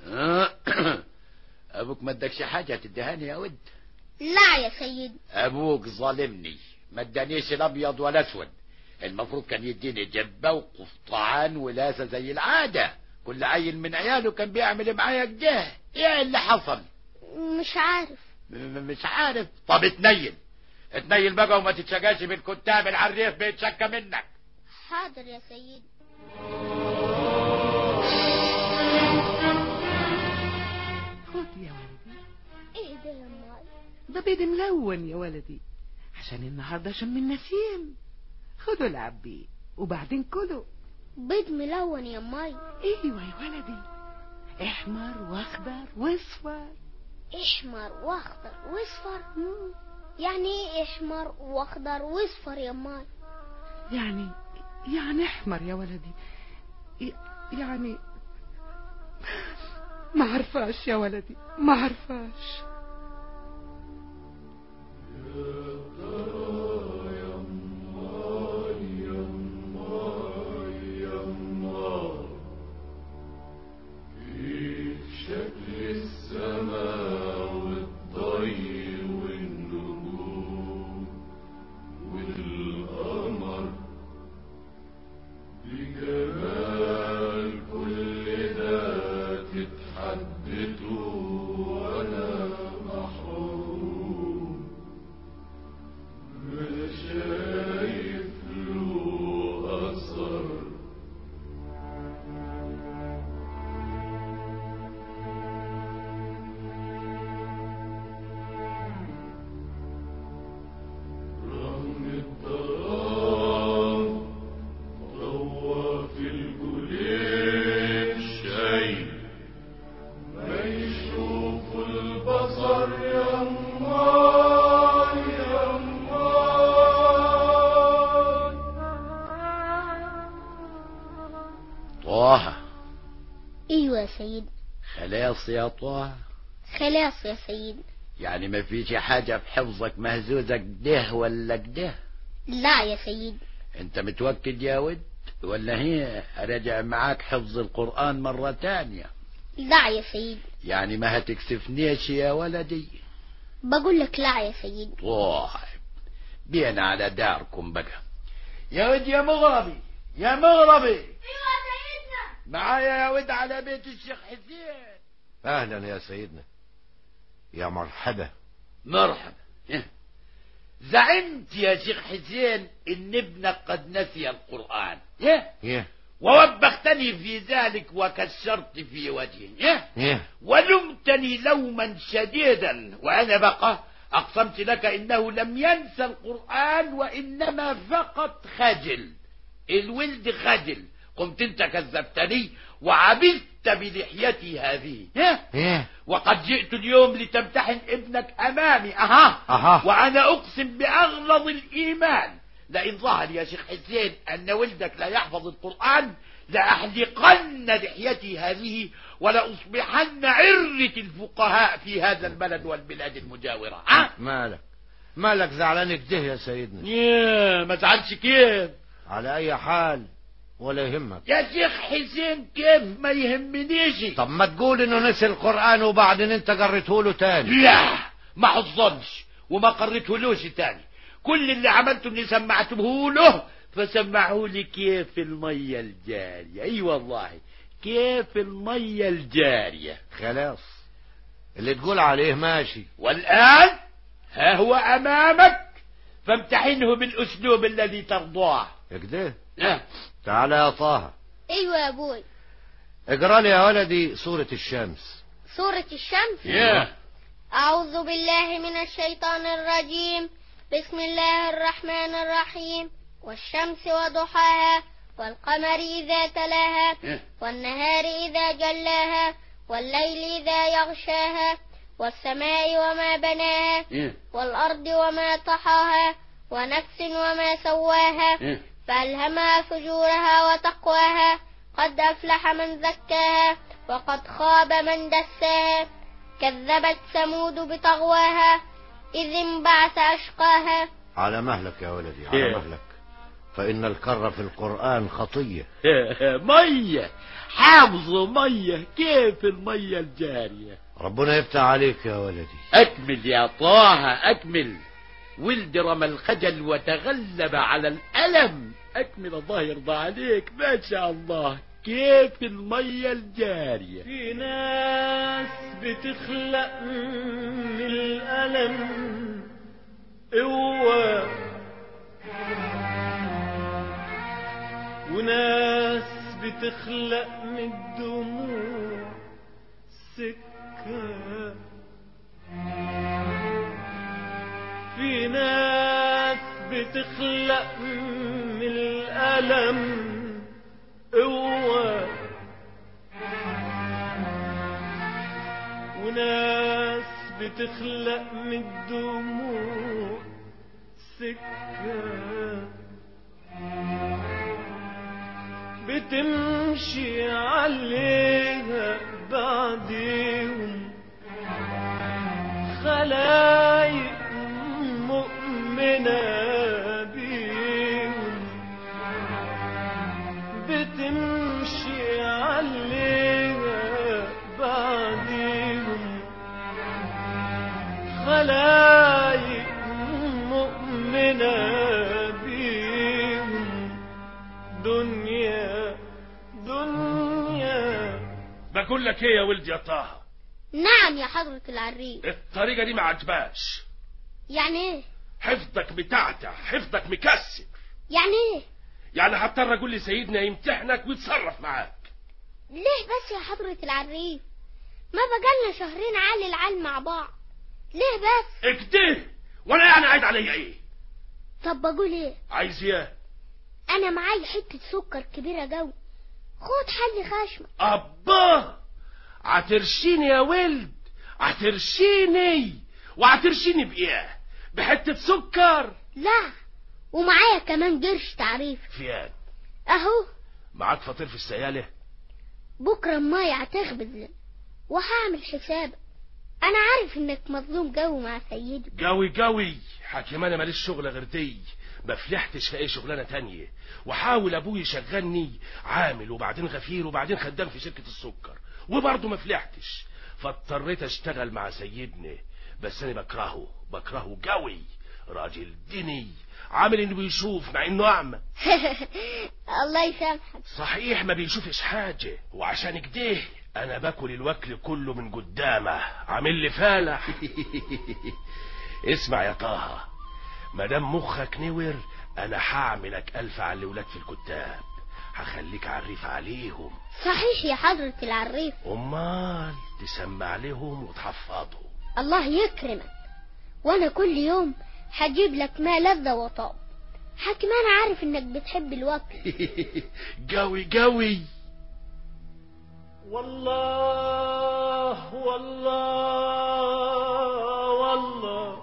Speaker 8: ابوك ما ادكش حاجه تدهاني يا ود
Speaker 3: لا يا سيدنا
Speaker 8: ابوك ظالمني ما ادانيش الابيض ولا اسود المفروض كان يديني جبه وقفطان ولاسه زي العاده كل عيل من عياله كان بيعمل معايا كده ايه اللي حصل
Speaker 3: مش عارف
Speaker 8: م- م- مش عارف طب اتنيل اتنيل بقى وما تتشجاش بالكتاب العريف بيتشكى منك
Speaker 3: حاضر يا سيدنا
Speaker 2: خد يا ولدي ده بيض ملون يا ولدي عشان النهارده شم النسيم خدوا العب بيه وبعدين كلوا
Speaker 3: بيض ملون يا ماي
Speaker 2: ايوه يا ولدي احمر واخضر واصفر
Speaker 3: احمر واخضر واصفر يعني ايه احمر واخضر واصفر يا ماي
Speaker 2: يعني يعني احمر يا ولدي ي- يعني ما عرفاش يا ولدي ما عرفاش
Speaker 7: شكل السماء والضي والنجوم والقمر بجمال كل ده تتحدثوا وانا محروم ما شايف له اثر رغم الظلام طوى في الجليل شيء ما يشوف البصر يا الله يا الله
Speaker 8: طه
Speaker 3: ايوه يا سيد
Speaker 8: خلاص يا طه
Speaker 3: خلاص يا سيد
Speaker 8: يعني ما فيش حاجة في حفظك مهزوزة كده ولا كده
Speaker 3: لا يا سيد
Speaker 8: انت متوكد يا ود ولا هي رجع معاك حفظ القرآن مرة تانية
Speaker 3: لا يا سيد
Speaker 8: يعني ما هتكسفنيش يا ولدي
Speaker 3: بقول لك لا يا سيد
Speaker 8: طيب بينا على داركم بقى يا ود يا مغربي يا مغربي
Speaker 3: ايوه سيدنا
Speaker 8: معايا يا ود على بيت الشيخ حسين
Speaker 6: اهلا يا سيدنا يا مرحبا
Speaker 8: مرحبا إيه. زعمت يا شيخ حسين ان ابنك قد نسي القرآن إيه؟
Speaker 6: يه
Speaker 8: ووبختني في ذلك وكسرت في وجهه إيه؟
Speaker 6: يه
Speaker 8: ولمتني لوما شديدا وانا بقى اقسمت لك انه لم ينسى القرآن وانما فقط خجل الولد خجل قمت انت كذبتني وعبثت بلحيتي هذه إيه؟
Speaker 6: يه
Speaker 8: وقد جئت اليوم لتمتحن ابنك امامي اها
Speaker 6: أها.
Speaker 8: وانا اقسم باغلظ الايمان لئن ظهر يا شيخ حسين ان ولدك لا يحفظ القران لاحلقن لحيتي هذه ولاصبحن عره الفقهاء في هذا البلد والبلاد المجاوره ها
Speaker 6: مالك مالك زعلان كده يا سيدنا
Speaker 8: يا ما تزعلش كيف
Speaker 6: على اي حال ولا يهمك
Speaker 8: يا شيخ حسين كيف ما يهمنيش
Speaker 6: طب ما تقول انه نسي القرآن وبعدين انت قريته له تاني
Speaker 8: لا ما حصلش وما قريته لوش تاني كل اللي عملته اني سمعته له فسمعه لي كيف المية الجارية اي والله كيف المية الجارية
Speaker 6: خلاص اللي تقول عليه ماشي
Speaker 8: والآن ها هو أمامك فامتحنه بالأسلوب الذي ترضاه
Speaker 6: كده
Speaker 8: آه.
Speaker 6: تعال يا طه
Speaker 3: ايوه يا ابوي
Speaker 6: اقرا لي يا ولدي سورة الشمس
Speaker 3: سورة الشمس
Speaker 8: يا
Speaker 3: أعوذ بالله من الشيطان الرجيم بسم الله الرحمن الرحيم والشمس وضحاها والقمر إذا تلاها
Speaker 8: إيه.
Speaker 3: والنهار إذا جلاها والليل إذا يغشاها والسماء وما بناها
Speaker 8: إيه.
Speaker 3: والأرض وما طحاها ونفس وما سواها
Speaker 8: إيه.
Speaker 3: فألهمها فجورها وتقواها قد أفلح من زكاها وقد خاب من دساها كذبت ثمود بطغواها إذ انبعث أشقاها
Speaker 6: على مهلك يا ولدي على
Speaker 8: إيه.
Speaker 6: مهلك فإن الكر في القرآن خطية
Speaker 8: مية حافظوا مية كيف المية الجارية
Speaker 6: ربنا يفتح عليك يا ولدي
Speaker 8: أكمل يا طه أكمل ولد رمى الخجل وتغلب على الألم أكمل الله يرضى عليك ما شاء الله كيف المية الجارية
Speaker 9: في ناس بتخلق من الألم قوة وناس بتخلق من الدموع سكة الألم قوة وناس بتخلق من الدموع سكة بتمشي عليها بعديهم خلايق مؤمنة بيهم بتمشي عليها بعديهم خلايق مؤمنة بيهم دنيا دنيا
Speaker 5: بقول لك ايه يا ولدي يا طه
Speaker 3: نعم يا حضرة العريس
Speaker 5: الطريقة دي ما عجباش
Speaker 3: يعني ايه
Speaker 5: حفظك بتاعتع حفظك مكسر
Speaker 3: يعني ايه
Speaker 5: يعني هضطر اقول لسيدنا يمتحنك ويتصرف معاك
Speaker 3: ليه بس يا حضرة العريس ما بقالنا شهرين عالي العال مع بعض ليه بس
Speaker 5: اكده وانا يعني عايد عليا ايه
Speaker 3: طب بقول ايه
Speaker 5: عايز ايه
Speaker 3: انا معايا حتة سكر كبيرة جو خد حلي خشمة
Speaker 5: ابا عترشيني يا ولد عترشيني وعترشيني بايه بحتة سكر
Speaker 3: لا ومعايا كمان قرش تعريف
Speaker 5: فيان
Speaker 3: اهو
Speaker 5: معاك فطير في السيالة
Speaker 3: بكرة المية هتخبز لنا وهعمل حسابك انا عارف انك مظلوم جو مع سيدي
Speaker 5: قوي قوي حكيم انا ماليش شغل غير دي ما فلحتش في اي شغلانه تانية وحاول ابوي يشغلني عامل وبعدين غفير وبعدين خدام في شركه السكر وبرضه ما فلحتش فاضطريت اشتغل مع سيدنا بس انا بكرهه بكرهه قوي راجل ديني عامل انه بيشوف مع انه اعمى
Speaker 3: الله يسامحك
Speaker 5: صحيح ما بيشوفش حاجة وعشان كده انا باكل الوكل كله من قدامه عامل لي فالح اسمع يا طه مادام مخك نور انا هعملك الف على الاولاد في الكتاب هخليك عريف عليهم
Speaker 3: صحيح يا حضرة العريف
Speaker 5: امال تسمع لهم وتحفظهم
Speaker 3: الله يكرمك وانا كل يوم هجيب لك ما لذة وطاب حكم انا عارف انك بتحب الوكل
Speaker 5: قوي قوي
Speaker 9: والله والله والله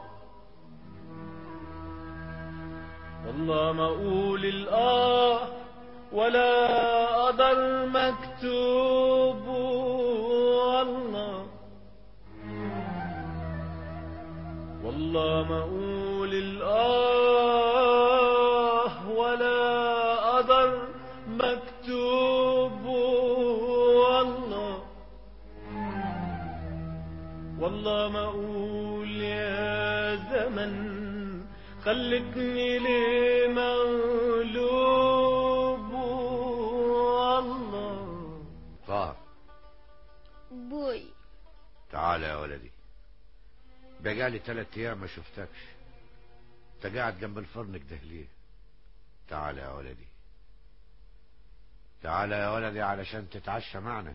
Speaker 9: والله ما اقول الاه ولا قدر مكتوب والله والله ما اقول الاه ولا قدر مكتوب والله والله ما اقول يا زمن خلتني ليه مغلوب والله
Speaker 6: طه
Speaker 3: بوي
Speaker 6: تعال يا ولدي بقالي تلات ايام ما شفتكش انت قاعد جنب الفرن كده ليه تعال يا ولدي تعال يا ولدي علشان تتعشى معنا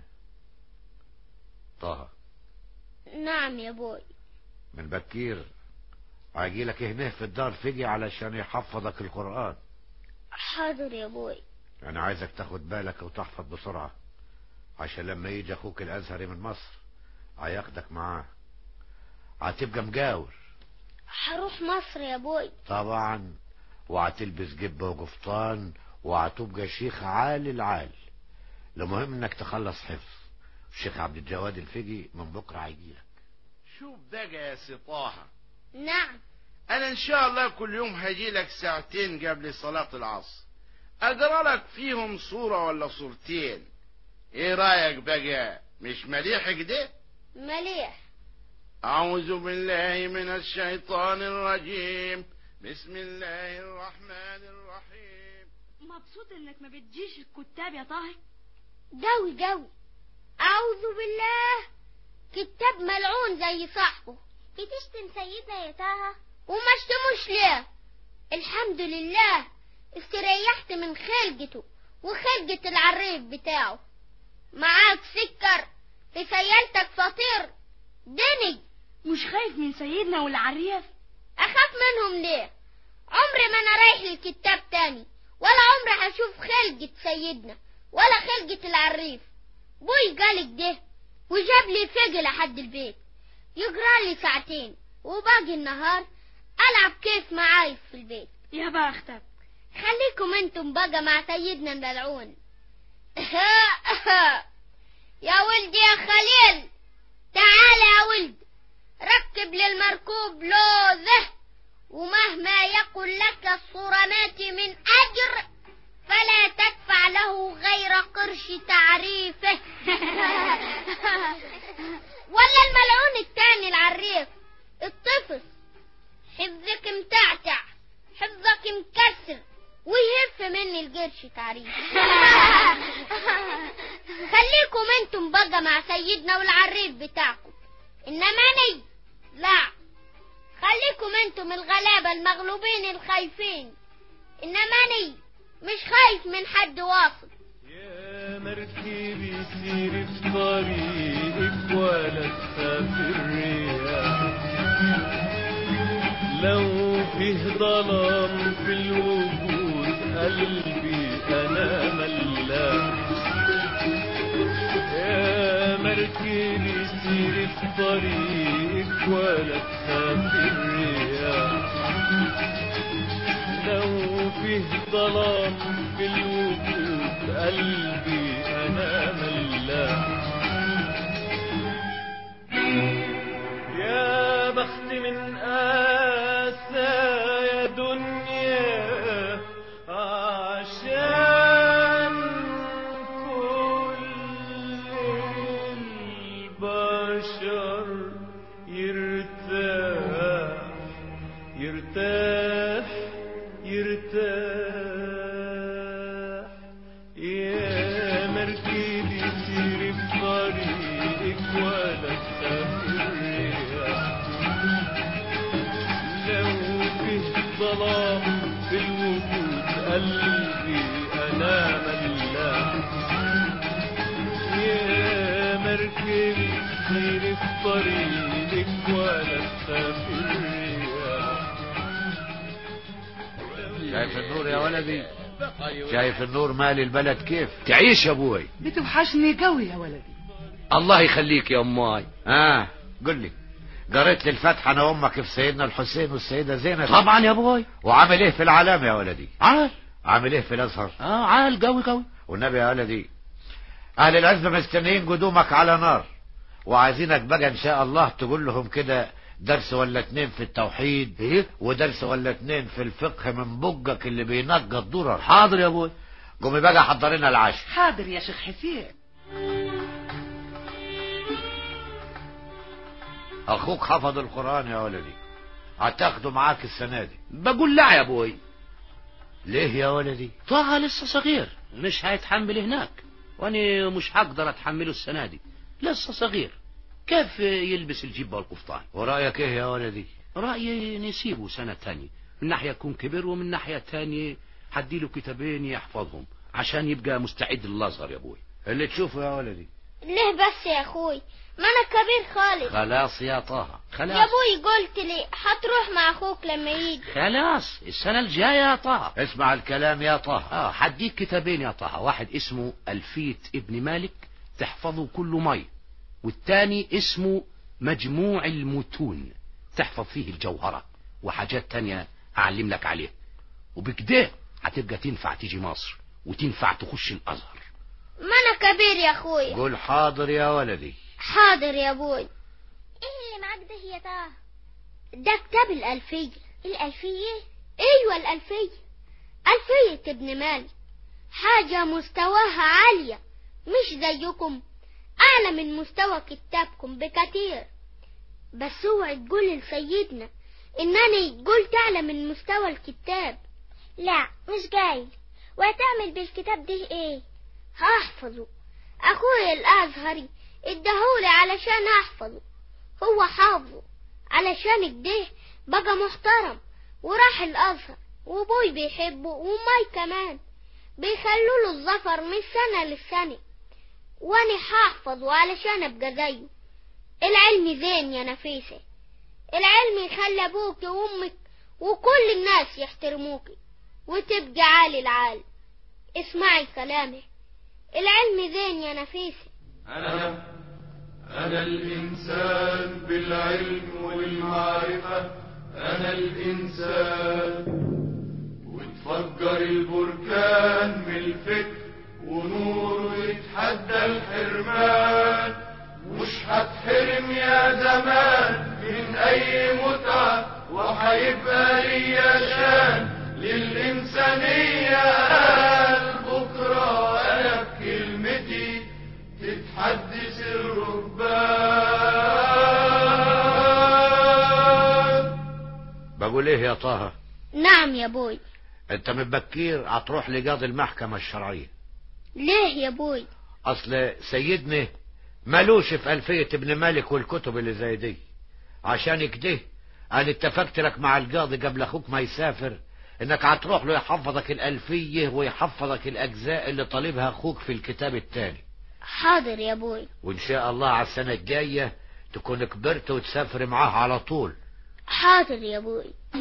Speaker 6: طه
Speaker 3: نعم يا بوي
Speaker 6: من بكير هيجيلك هنا في الدار فيجي علشان يحفظك القرآن
Speaker 3: حاضر يا بوي
Speaker 6: انا عايزك تاخد بالك وتحفظ بسرعة عشان لما يجي اخوك الازهري من مصر هياخدك معاه هتبقى مجاور
Speaker 3: هروح مصر يا بوي
Speaker 6: طبعا وهتلبس جبة وقفطان وهتبقى شيخ عالي العال المهم انك تخلص حفظ الشيخ عبد الجواد الفجي من بكرة هيجيلك
Speaker 4: شوف بقى يا سي طه
Speaker 3: نعم
Speaker 4: انا ان شاء الله كل يوم هجي لك ساعتين قبل صلاة العصر اقرا لك فيهم صورة ولا صورتين ايه رايك بقى مش مليح كده
Speaker 3: مليح
Speaker 4: اعوذ بالله من الشيطان الرجيم بسم الله الرحمن الرحيم
Speaker 10: مبسوط انك ما بتجيش الكتاب يا طاهر
Speaker 3: جوي جوي أعوذ بالله كتاب ملعون زي صاحبه بتشتم سيدنا يا طه وما اشتموش ليه الحمد لله استريحت من خلقته وخلقة العريف بتاعه معاك سكر في سيالتك فطير دني
Speaker 10: مش خايف من سيدنا والعريف
Speaker 3: أخاف منهم ليه عمري ما أنا رايح للكتاب تاني ولا عمري هشوف خلقة سيدنا ولا خلقة العريف بوي قالك ده وجاب لي فجل لحد البيت يقرا لي ساعتين وباقي النهار ألعب كيف معاي في البيت
Speaker 10: يا بختك
Speaker 3: خليكم انتم بقى مع سيدنا الملعون يا ولدي يا خليل تعال يا ولد ركب للمركوب لوذه ومهما يقل لك الصرمات من أجر فلا تدفع له غير قرش تعريفه ولا الملعون التاني العريف الطفل حفظك متعتع حفظك مكسر ويهف مني القرش تعريف خليكم انتم بقى مع سيدنا والعريف بتاعكم انما اني لا خليكم انتم الغلابة المغلوبين الخايفين انما اني مش خايف من حد واصل
Speaker 9: يا مركبي سيري في طريقك ولا تسافر الرياح لو فيه ظلام في الوجود قلبي انا ملاح يا مركبي سيري في طريقك ولا تسافر الرياح لو فيه ظلام في الوجود قلبي انا ملاح يا بخت من آسى يا دنيا عشان كل البشر يرتاح يرتاح يرتاح يا مركبي سيري في طريقك ولا تسافر الرياح لو فيه ظلام في الوجود قلبي انا ملاح يا مركبي سيري في طريقك ولا تسافر الرياح
Speaker 8: شايف النور يا ولدي شايف النور مالي البلد كيف
Speaker 11: تعيش يا ابوي
Speaker 2: بتوحشني قوي يا ولدي
Speaker 11: الله يخليك يا اماي
Speaker 8: اه قل لي قريت لي الفتحة انا وامك في سيدنا الحسين والسيدة زينب
Speaker 11: طبعا يا ابوي
Speaker 8: وعامل ايه في العلام يا ولدي
Speaker 11: عال
Speaker 8: عامل ايه في الازهر
Speaker 11: اه عال قوي قوي
Speaker 8: والنبي يا ولدي اهل العزبة مستنيين قدومك على نار وعايزينك بقى ان شاء الله تقول لهم كده درس ولا اتنين في التوحيد
Speaker 11: ايه
Speaker 8: ودرس ولا اتنين في الفقه من بقك اللي بينقى الضرر
Speaker 11: حاضر يا ابوي
Speaker 8: قومي بقى حضر لنا العشاء
Speaker 2: حاضر يا شيخ حسين
Speaker 8: اخوك حفظ القرآن يا ولدي هتاخده معاك السنة دي
Speaker 11: بقول لا يا ابوي
Speaker 8: ليه يا ولدي
Speaker 11: طه لسه صغير مش هيتحمل هناك وانا مش هقدر اتحمله السنه دي لسه صغير كيف يلبس الجبه والقفطان
Speaker 8: ورأيك ايه يا ولدي
Speaker 11: رايي نسيبه سنه تانية من ناحيه يكون كبر ومن ناحيه تانية هديله كتابين يحفظهم عشان يبقى مستعد للازهر يا ابوي
Speaker 8: اللي تشوفه يا ولدي
Speaker 3: ليه بس يا اخوي ما انا كبير خالص
Speaker 8: خلاص يا طه
Speaker 3: يا
Speaker 11: خلاص
Speaker 3: ابوي قلت لي هتروح مع اخوك لما يجي
Speaker 11: خلاص السنه الجايه يا طه
Speaker 8: اسمع الكلام يا طه
Speaker 11: اه هديك كتابين يا طه واحد اسمه ألفية ابن مالك تحفظه كل مي والتاني اسمه مجموع المتون تحفظ فيه الجوهرة وحاجات تانية أعلم لك عليه وبكده هتبقى تنفع تيجي مصر وتنفع تخش الأزهر
Speaker 3: ما انا كبير يا اخوي
Speaker 8: قول حاضر يا ولدي
Speaker 3: حاضر يا ابوي ايه اللي معاك ده يا طه ده كتاب الألفية الألفية ايوه الألفية ألفية ابن مالك حاجة مستواها عالية مش زيكم أعلى من مستوى كتابكم بكتير بس اوعي تقول لسيدنا إنني قلت أعلى من مستوى الكتاب لا مش جاي وهتعمل بالكتاب ده ايه هحفظه أخوي الأزهري اداهولي علشان أحفظه هو حافظه علشان كده بقى محترم وراح الأزهر وابوي بيحبه وماي كمان بيخلوا له الظفر من سنة للسنة واني هحفظه علشان ابقى زيه العلم زين يا نفيسة العلم يخلي ابوك وامك وكل الناس يحترموك وتبقى عالي العال اسمعي كلامي العلم زين يا نفيسي
Speaker 7: أنا أنا الإنسان بالعلم والمعرفة أنا الإنسان وتفجر البركان من الفكر ونوره يتحدى الحرمان مش هتحرم يا زمان من أي متعة وهيبقى ليا شان للإنسانية قال بكرة أنا بكلمتي تتحدث الركبان
Speaker 6: بقول ايه يا طه
Speaker 3: نعم يا بوي
Speaker 6: انت من بكير هتروح لقاضي المحكمة الشرعية
Speaker 3: ليه يا بوي
Speaker 6: اصل سيدنا ملوش في الفية ابن مالك والكتب اللي زي دي عشان كده انا اتفقت لك مع القاضي قبل اخوك ما يسافر انك هتروح له يحفظك الالفية ويحفظك الاجزاء اللي طالبها اخوك في الكتاب التاني
Speaker 3: حاضر يا بوي
Speaker 6: وان شاء الله على السنة الجاية تكون كبرت وتسافر معاه على طول
Speaker 3: حاضر يا بوي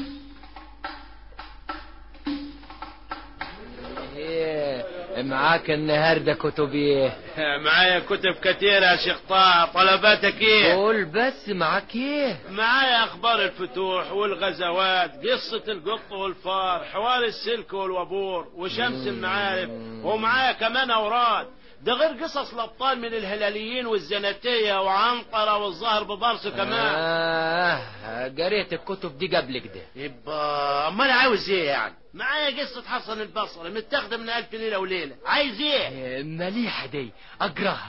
Speaker 12: ايه معاك النهارده كتب ايه
Speaker 13: معايا كتب كتيرة يا شيخ طه طلباتك ايه
Speaker 12: قول بس معاك ايه
Speaker 13: معايا اخبار الفتوح والغزوات قصة القط والفار حوار السلك والوبور وشمس المعارف ومعايا كمان اوراد ده غير قصص الابطال من الهلاليين والزناتية وعنطرة والظهر ببرص كمان
Speaker 12: اه قريت الكتب دي قبل كده
Speaker 13: يبقى امال عاوز ايه يعني معايا قصة حسن البصري متاخدة من ألف ليلة وليلة عايز ايه
Speaker 12: إيه، مليحة دي اقراها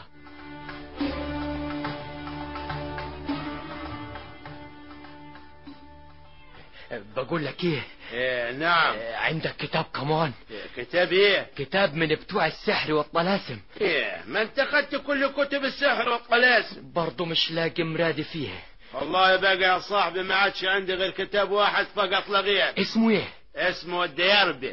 Speaker 12: بقول لك ايه
Speaker 13: إيه نعم
Speaker 12: آه، عندك كتاب كمان
Speaker 13: كتاب ايه
Speaker 12: كتاب من بتوع السحر والطلاسم
Speaker 13: ايه ما انت خدت كل كتب السحر والطلاسم
Speaker 12: برضه مش لاقي مرادي فيه
Speaker 13: والله بقى يا صاحبي ما عادش عندي غير كتاب واحد فقط لغير
Speaker 12: اسمه ايه
Speaker 13: اسمه الدياربي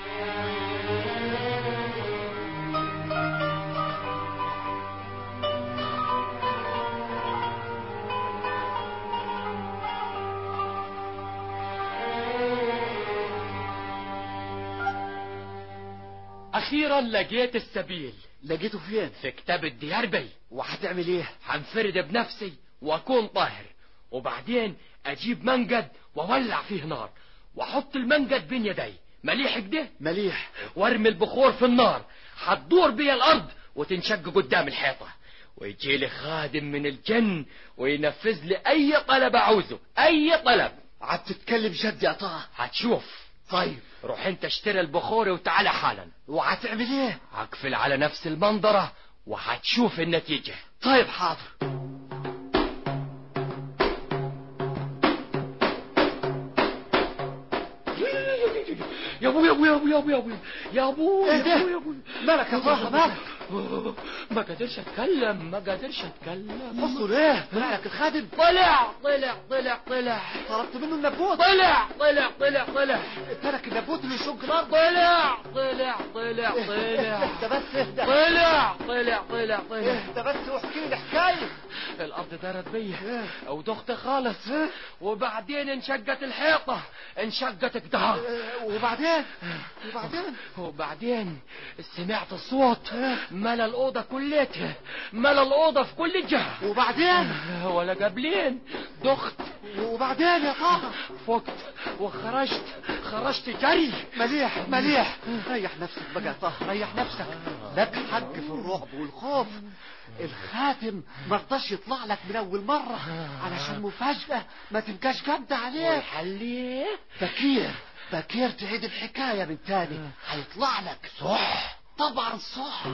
Speaker 12: اخيرا لقيت السبيل
Speaker 8: لقيته فين
Speaker 12: في كتاب الدياربي
Speaker 8: وهتعمل ايه
Speaker 12: هنفرد بنفسي واكون طاهر وبعدين اجيب منجد واولع فيه نار واحط المنجد بين يدي مليح كده
Speaker 8: مليح
Speaker 12: وارمي البخور في النار هتدور بيا الارض وتنشق قدام الحيطه ويجي لي خادم من الجن وينفذ لي اي طلب اعوزه اي طلب
Speaker 8: هتتكلم جد يا طه
Speaker 12: هتشوف
Speaker 8: طيب
Speaker 12: روح انت اشتري البخور وتعالى حالا
Speaker 8: وهتعمل ايه
Speaker 12: هقفل على نفس المنظرة وهتشوف النتيجة
Speaker 8: طيب حاضر
Speaker 12: يا ابوي يا ابوي يا ابوي يا ابوي يا ابوي يا ابوي
Speaker 8: ايه
Speaker 12: يا
Speaker 8: ده؟
Speaker 12: ابوي يا ابوي
Speaker 8: مالك يا طه مالك
Speaker 12: ما قدرش اتكلم ما قدرش اتكلم
Speaker 8: بصوا ليه مالك الخادم
Speaker 12: طلع طلع طلع طلع
Speaker 8: طلبت منه النبوت
Speaker 12: طلع طلع طلع طلع
Speaker 8: ترك النبوت اللي يشق الارض
Speaker 12: طلع طلع طلع طلع
Speaker 8: اهدى بس اهدى
Speaker 12: طلع طلع طلع طلع
Speaker 8: اهدى بس واحكي لي حكايه
Speaker 12: الارض دارت بيا ودخت خالص وبعدين انشقت الحيطه انشقت كده
Speaker 8: اه، وبعدين وبعدين
Speaker 12: وبعدين سمعت صوت ملا الأوضة كلتها ملا الأوضة في كل جهة
Speaker 8: وبعدين
Speaker 12: ولا قبلين دخت
Speaker 8: وبعدين يا طه
Speaker 12: فقت وخرجت خرجت جري
Speaker 8: مليح مليح ريح نفسك بقى يا طه ريح نفسك لك حق في الرعب والخوف الخاتم مرضاش يطلع لك من اول مرة علشان مفاجأة ما تبقاش جامدة عليك
Speaker 12: حليه
Speaker 8: بكير بكير تعيد الحكاية من تاني هيطلع لك
Speaker 12: صح
Speaker 8: طبعا صح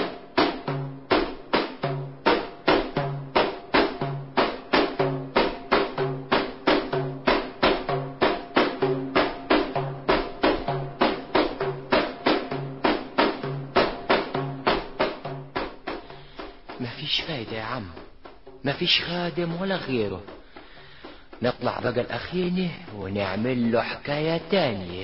Speaker 12: مفيش فايدة يا عم مفيش خادم ولا غيره نطلع بقى الأخينة ونعمل له حكاية تانية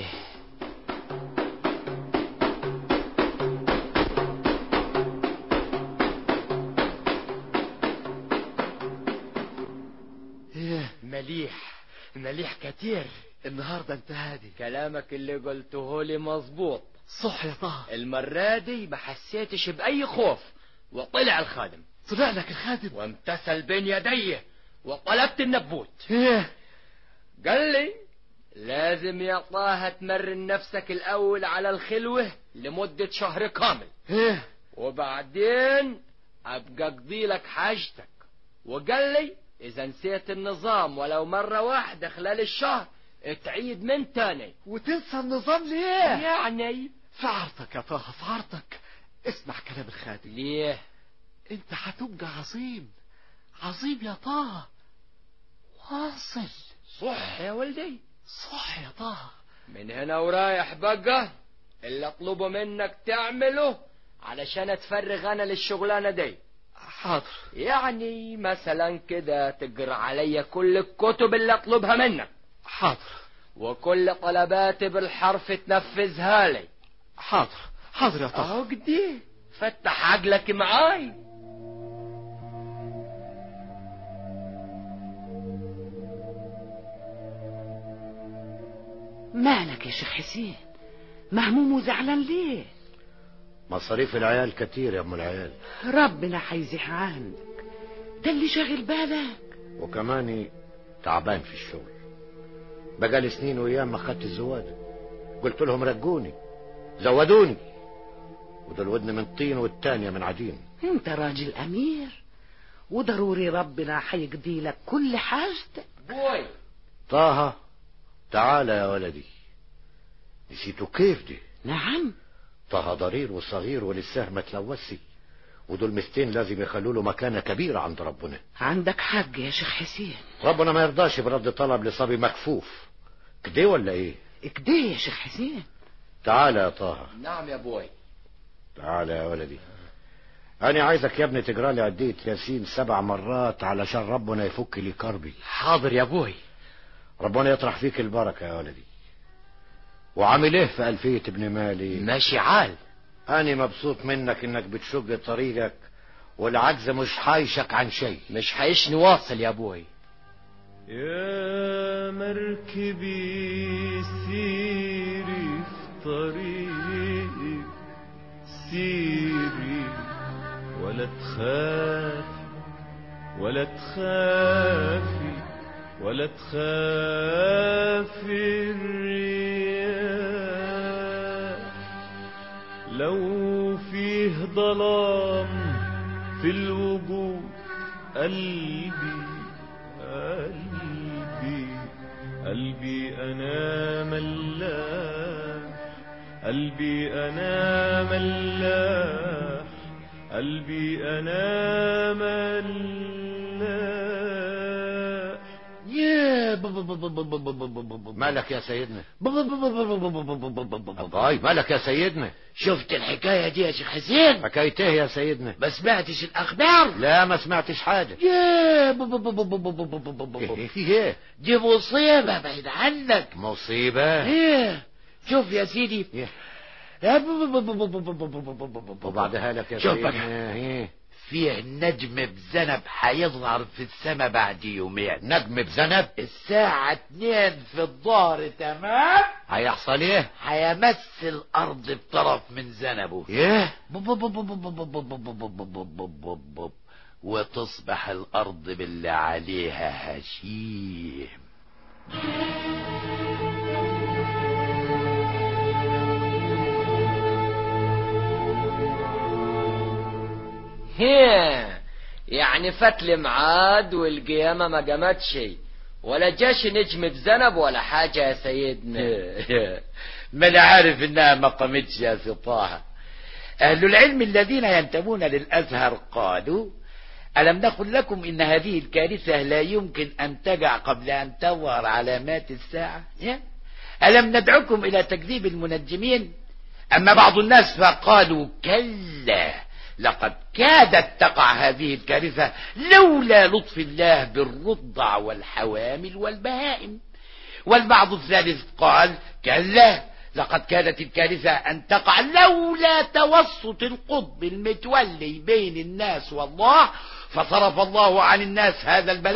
Speaker 8: ايه
Speaker 12: مليح مليح كتير
Speaker 8: النهاردة انت هادي
Speaker 12: كلامك اللي قلته لي مظبوط
Speaker 8: صح يا طه
Speaker 12: المرة دي ما حسيتش بأي خوف وطلع الخادم
Speaker 8: طلع لك الخادم
Speaker 12: وامتثل بين يديه وطلبت النبوت
Speaker 8: ايه
Speaker 12: قال لي لازم يا طه تمرن نفسك الأول على الخلوة لمدة شهر كامل
Speaker 8: ايه
Speaker 12: وبعدين أبقى أقضي لك حاجتك وقال لي إذا نسيت النظام ولو مرة واحدة خلال الشهر تعيد من تاني
Speaker 8: وتنسى النظام ليه
Speaker 12: يعني
Speaker 8: في عرضك يا طه في عرضك اسمع كلام الخادم
Speaker 12: ليه
Speaker 8: انت هتبقى عظيم عظيم يا طه واصل
Speaker 12: صح يا ولدي
Speaker 8: صح يا طه
Speaker 12: من هنا ورايح بقى اللي اطلبه منك تعمله علشان اتفرغ انا للشغلانه دي
Speaker 8: حاضر
Speaker 12: يعني مثلا كده تقرا عليا كل الكتب اللي اطلبها منك
Speaker 8: حاضر
Speaker 12: وكل طلباتي بالحرف تنفذها لي
Speaker 8: حاضر حاضر يا طه
Speaker 12: اهو كده فتح عقلك معاي
Speaker 2: مالك يا شيخ حسين مهموم وزعلان ليه
Speaker 6: مصاريف العيال كتير يا ام العيال
Speaker 2: ربنا حيزيح عنك ده اللي شاغل بالك
Speaker 6: وكماني تعبان في الشغل بقالي سنين وايام ما خدت الزواج قلت لهم رجوني زودوني ودول ودن من طين والتانية من عجين
Speaker 2: انت راجل امير وضروري ربنا حيقضي لك كل حاجتك
Speaker 12: بوي
Speaker 6: طه تعال يا ولدي نسيتوا كيف دي
Speaker 2: نعم
Speaker 6: طه ضرير وصغير ولسه ما تلوثي ودول مستين لازم يخلوا له مكانة كبيرة عند ربنا
Speaker 2: عندك حق يا شيخ حسين
Speaker 6: ربنا ما يرضاش برد طلب لصبي مكفوف كده ولا ايه
Speaker 2: كده يا شيخ حسين
Speaker 6: تعال يا طه
Speaker 12: نعم يا بوي
Speaker 6: تعال يا ولدي انا عايزك يا ابني تقرا لي عدية ياسين سبع مرات علشان ربنا يفك لي كربي
Speaker 8: حاضر يا ابوي
Speaker 6: ربنا يطرح فيك البركة يا ولدي وعامل ايه في ألفية ابن مالي
Speaker 8: ماشي عال
Speaker 6: أنا مبسوط منك إنك بتشق طريقك والعجز مش حايشك عن شيء
Speaker 12: مش حيش نواصل يا ابوي
Speaker 9: يا مركبي سيري في طريقك سيري ولا تخافي ولا تخافي ولا تخافي الرياح لو فيه ظلام في الوجود قلبي قلبي قلبي أنا ملاح قلبي أنا ملاح قلبي أنا ملاح
Speaker 6: يا مالك يا سيدنا طيب مالك يا سيدنا
Speaker 8: شفت الحكاية دي يا شيخ حسين
Speaker 6: حكاية ايه يا سيدنا
Speaker 8: ما سمعتش الأخبار
Speaker 6: لا ما سمعتش حاجة
Speaker 8: يا
Speaker 6: ايه في ايه
Speaker 8: دي مصيبة بعيد عنك
Speaker 6: مصيبة
Speaker 8: ايه شوف يا سيدي
Speaker 6: إيه؟
Speaker 8: يا
Speaker 6: وبعدها لك يا
Speaker 8: شوف بقى.
Speaker 6: سيدنا ايه
Speaker 8: فيه نجم بذنب هيظهر في السماء بعد يومين
Speaker 6: نجم بذنب
Speaker 8: الساعة اتنين في الظهر تمام
Speaker 6: هيحصل ايه
Speaker 8: هيمس الأرض بطرف من ذنبه
Speaker 6: ايه
Speaker 8: وتصبح الأرض باللي عليها هشيم
Speaker 12: هي يعني فات لي ميعاد والقيامة ما قامتش ولا جاش نجم بذنب ولا حاجة يا سيدنا
Speaker 8: ما انا عارف انها ما قامتش يا سي طه اهل العلم الذين ينتمون للازهر قالوا الم نقل لكم ان هذه الكارثه لا يمكن ان تقع قبل ان تظهر علامات الساعه يا؟ الم ندعكم الى تكذيب المنجمين اما بعض الناس فقالوا كلا لقد كادت تقع هذه الكارثه لولا لطف الله بالرضع والحوامل والبهائم والبعض الثالث قال كلا لقد كانت الكارثة أن تقع لولا توسط القطب المتولي بين الناس والله فصرف الله عن الناس هذا البلاء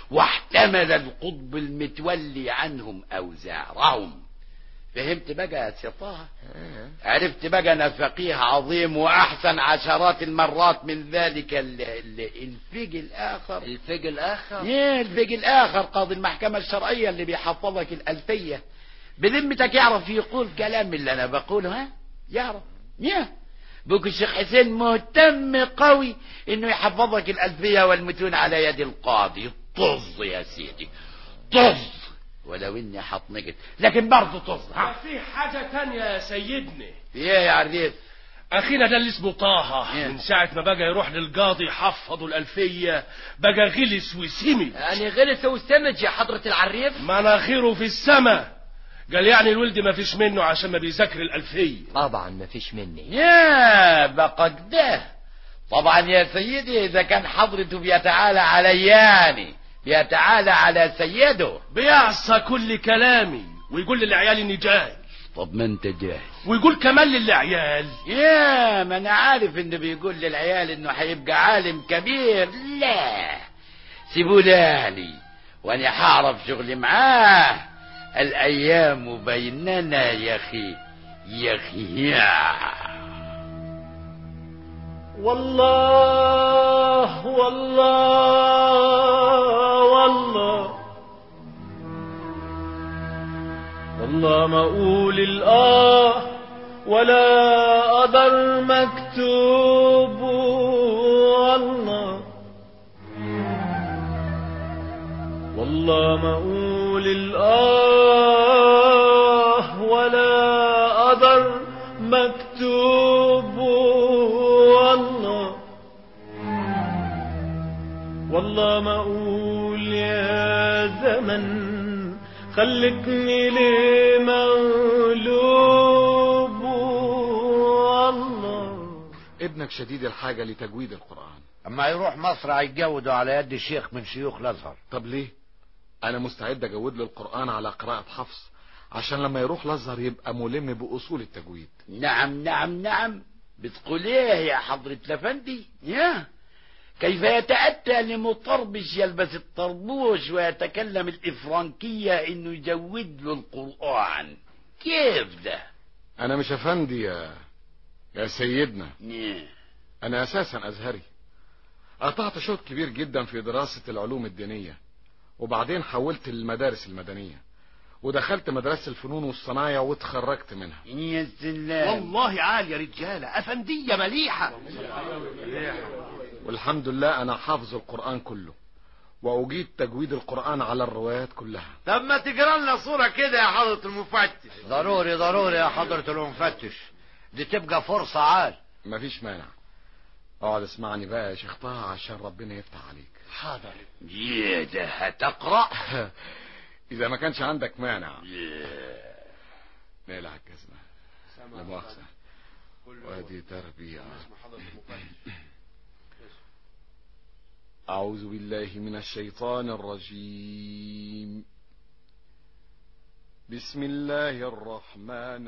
Speaker 8: واحتمل القطب المتولي عنهم أوزارهم فهمت بقى يا سي طه عرفت بقى انا فقيه عظيم واحسن عشرات المرات من ذلك ال- ال- الفقه الاخر
Speaker 12: الفقه الاخر
Speaker 8: ايه الفقه الاخر قاضي المحكمة الشرعية اللي بيحفظك الالفية بذمتك يعرف يقول كلام اللي انا بقوله ها يعرف يا بوك الشيخ حسين مهتم قوي انه يحفظك الالفية والمتون على يد القاضي طز يا سيدي طز ولو اني حطنقت لكن برضه طز ها
Speaker 5: في حاجة تانية يا سيدنا
Speaker 8: ايه يا عريف
Speaker 5: اخينا ده اللي اسمه طه
Speaker 8: إيه.
Speaker 5: من ساعة ما بقى يروح للقاضي يحفظوا الالفية بقى غلس وسمي
Speaker 12: يعني غلس وسمج يا حضرة العريف
Speaker 5: مناخيره في السما قال يعني الولد ما فيش منه عشان ما بيذاكر الالفية
Speaker 12: طبعا ما فيش مني
Speaker 8: يا بقى كده طبعا يا سيدي اذا كان حضرته بيتعالى علياني بيتعالى على سيده
Speaker 5: بيعصى كل كلامي ويقول للعيال اني جاهل
Speaker 8: طب ما انت جاهل
Speaker 5: ويقول كمان للعيال
Speaker 8: يا ما انا عارف انه بيقول للعيال انه هيبقى عالم كبير لا سيبولاني وانا هعرف شغلي معاه الايام بيننا يا اخي يا اخي يا
Speaker 9: والله والله والله والله ما اقول الاه ولا قدر مكتوب والله والله ما اقول الاه ولا قدر مكتوب والله والله ما اقول يا زمن خلتني ليه مغلوب والله
Speaker 6: ابنك شديد الحاجة لتجويد القرآن
Speaker 11: اما يروح مصر هيتجوزوا على يد شيخ من شيوخ الازهر
Speaker 6: طب ليه انا مستعد اجود له القرآن على قراءة حفص عشان لما يروح الازهر يبقى ملم باصول التجويد
Speaker 8: نعم نعم نعم بتقول ايه يا حضرة الافندي يا كيف يتأتى لمطربش يلبس الطربوش ويتكلم الإفرنكية إنه يجود له القرآن كيف ده؟
Speaker 6: انا مش افندي يا يا سيدنا
Speaker 8: إيه.
Speaker 6: انا اساسا ازهري قطعت شوط كبير جدا في دراسة العلوم الدينية وبعدين حولت للمدارس المدنية ودخلت مدرسة الفنون والصنايع واتخرجت منها
Speaker 8: يا سلام
Speaker 11: والله عال يا رجالة افندية مليحة
Speaker 6: والحمد لله انا حافظ القرآن كله واجيد تجويد القرآن على الروايات كلها
Speaker 4: طب ما تقرا لنا صورة كده يا حضرة المفتش
Speaker 11: ضروري ضروري يا حضرة المفتش دي تبقى فرصة عال
Speaker 6: مفيش مانع اقعد اسمعني بقى يا شيخ طه عشان ربنا يفتح عليك
Speaker 11: حاضر
Speaker 8: يا ده هتقرأ
Speaker 6: اذا ما كانش عندك مانع نقلع الجزمة لا مؤاخذة وادي تربية أعوذ بالله من الشيطان الرجيم بسم الله الرحمن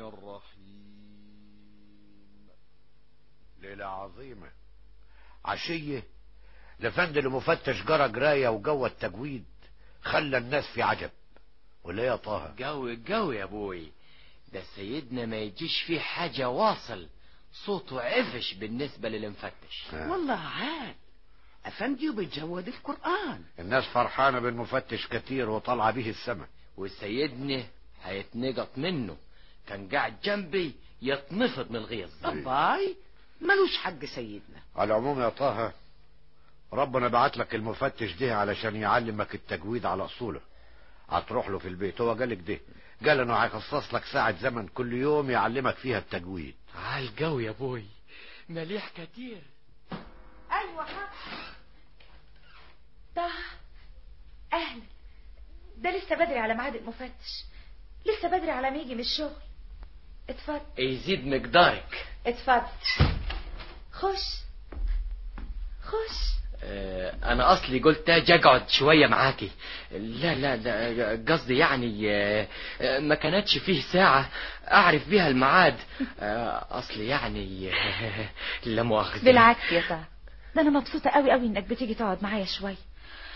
Speaker 6: الرحيم
Speaker 11: ليلة عظيمة عشية لفند المفتش جرى جراية وجو التجويد خلى الناس في عجب ولا يا طه
Speaker 12: جو الجو يا ابوي ده سيدنا ما يجيش فيه حاجة واصل صوته عفش بالنسبة للمفتش
Speaker 2: والله عال افندي وبتجود القرآن
Speaker 11: الناس فرحانة بالمفتش كتير وطالعة به السما
Speaker 12: وسيدنا هيتنقط منه كان قاعد جنبي يتنفض من الغيظ
Speaker 2: باي ملوش حق سيدنا
Speaker 11: على العموم يا طه ربنا بعت لك المفتش ده علشان يعلمك التجويد على اصوله هتروح له في البيت هو قالك ده قال انه هيخصص لك ساعة زمن كل يوم يعلمك فيها التجويد
Speaker 12: عال جو يا ابوي مليح كتير
Speaker 10: ايوه حق طه اهلا ده لسه بدري على ميعاد المفتش لسه بدري على ما يجي من الشغل اتفضل
Speaker 12: يزيد مقدارك
Speaker 10: اتفضل خش خش
Speaker 12: آه، انا اصلي قلت اجي اقعد شويه معاكي لا لا لا قصدي يعني آه، آه، ما كانتش فيه ساعه اعرف بيها الميعاد آه، اصلي يعني آه، لا مؤاخذه
Speaker 10: بالعكس يا طه ده انا مبسوطه قوي قوي انك بتيجي تقعد معايا شويه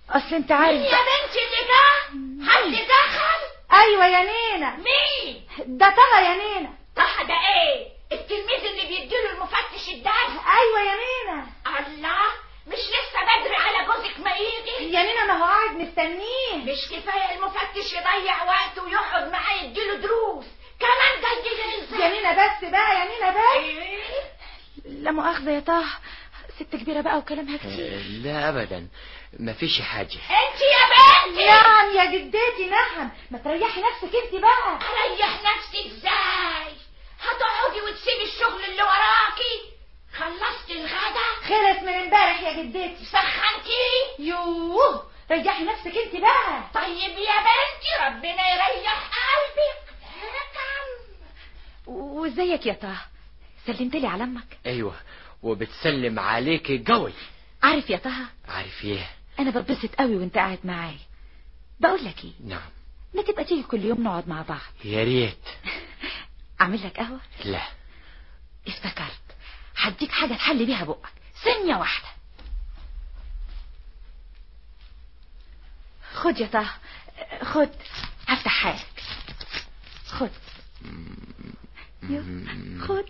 Speaker 10: اصل انت
Speaker 3: مين
Speaker 10: عارف
Speaker 3: يا بنتي اللي جه حد دخل
Speaker 10: ايوه يا نينا
Speaker 3: مين
Speaker 10: ده طه يا نينا
Speaker 3: طه ده ايه التلميذ اللي بيديله المفتش الدرس
Speaker 10: ايوه يا نينا
Speaker 3: الله مش لسه بدري على جوزك ما يجي
Speaker 10: يا نينا ما هو قاعد مستنيه
Speaker 3: مش كفايه المفتش يضيع وقته ويقعد معاه يديله دروس كمان جاي ينزل
Speaker 10: يا نينا بس بقى يا نينا بس لا مؤاخذة يا طه ست كبيرة بقى وكلامها كتير
Speaker 12: لا ابدا مفيش حاجة
Speaker 3: انت يا بنتي
Speaker 10: نعم يا جدتي نعم ما تريحي نفسك انت بقى
Speaker 3: اريح نفسي ازاي هتقعدي وتسيبي الشغل اللي وراكي خلصت الغدا
Speaker 10: خلص من امبارح يا جدتي
Speaker 3: سخنتي
Speaker 10: يوه ريحي نفسك انت بقى
Speaker 3: طيب يا بنتي ربنا يريح قلبك كم
Speaker 10: وازيك يا طه سلمت لي على امك
Speaker 12: ايوه وبتسلم عليك قوي
Speaker 10: عارف يا طه
Speaker 12: عارف ايه
Speaker 10: انا بتبسط قوي وانت قاعد معايا بقول لك ايه
Speaker 12: نعم
Speaker 10: ما تبقى تيجي كل يوم نقعد مع بعض
Speaker 12: يا ريت
Speaker 10: اعمل لك قهوه
Speaker 12: لا
Speaker 10: افتكرت هديك حاجه تحلي بيها بقك ثانيه واحده خد يا طه خد هفتحها لك خد يو، خد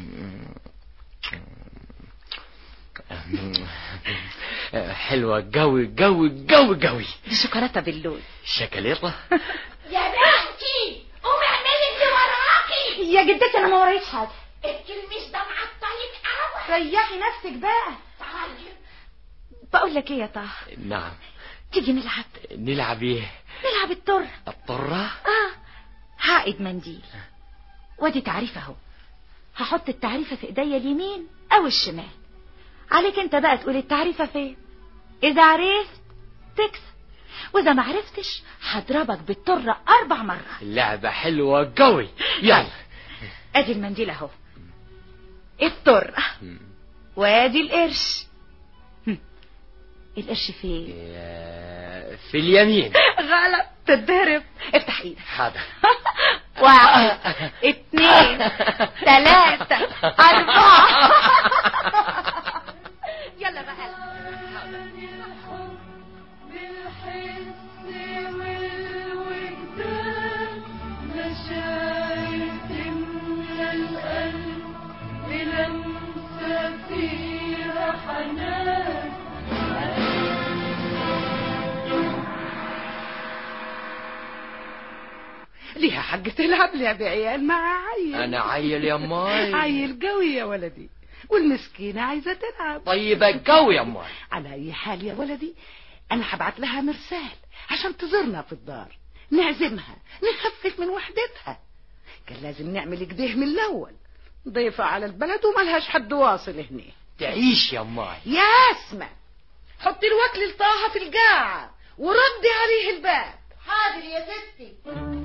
Speaker 12: حلوة قوي قوي قوي قوي
Speaker 10: دي شوكولاته باللون
Speaker 12: شكليطة
Speaker 3: يا بنتي قومي اعملي اللي وراكي
Speaker 10: يا جدتي انا ما ورايش حاجه
Speaker 3: التلميذ ده معطلك قوي
Speaker 10: ريحي نفسك بقى
Speaker 3: طيب
Speaker 10: بقول لك ايه يا طه
Speaker 12: نعم
Speaker 10: تيجي نلعب
Speaker 12: نلعب ايه
Speaker 10: نلعب الطر
Speaker 12: الطرة
Speaker 10: اه هعقد منديل وادي تعريف اهو هحط التعريفة في ايديا اليمين او الشمال عليك انت بقى تقول التعريفة فين اذا عرفت تكسب واذا ما عرفتش هضربك بالطرة اربع مرات
Speaker 12: اللعبة حلوة قوي يلا
Speaker 10: ادي المنديل اهو الطرة وادي القرش هم. القرش فين
Speaker 12: في اليمين
Speaker 10: غلط تتضرب افتح ايدك
Speaker 12: حاضر
Speaker 10: واحد اتنين تلاتة أربعة يلا بقى
Speaker 2: ليها حق تلعب لعب عيال مع عيل
Speaker 12: انا عيل يا ماي
Speaker 2: عيل قوي يا ولدي والمسكينة عايزة تلعب
Speaker 12: طيبة قوي يا ماي
Speaker 2: على أي حال يا ولدي أنا هبعت لها مرسال عشان تزورنا في الدار نعزمها نخفف من وحدتها كان لازم نعمل كده من الأول ضيفة على البلد وملهاش حد واصل هنا
Speaker 12: تعيش يا ماي
Speaker 2: يا اسمع حطي الوكل لطاها في القاعة وردي عليه الباب
Speaker 3: حاضر يا ستي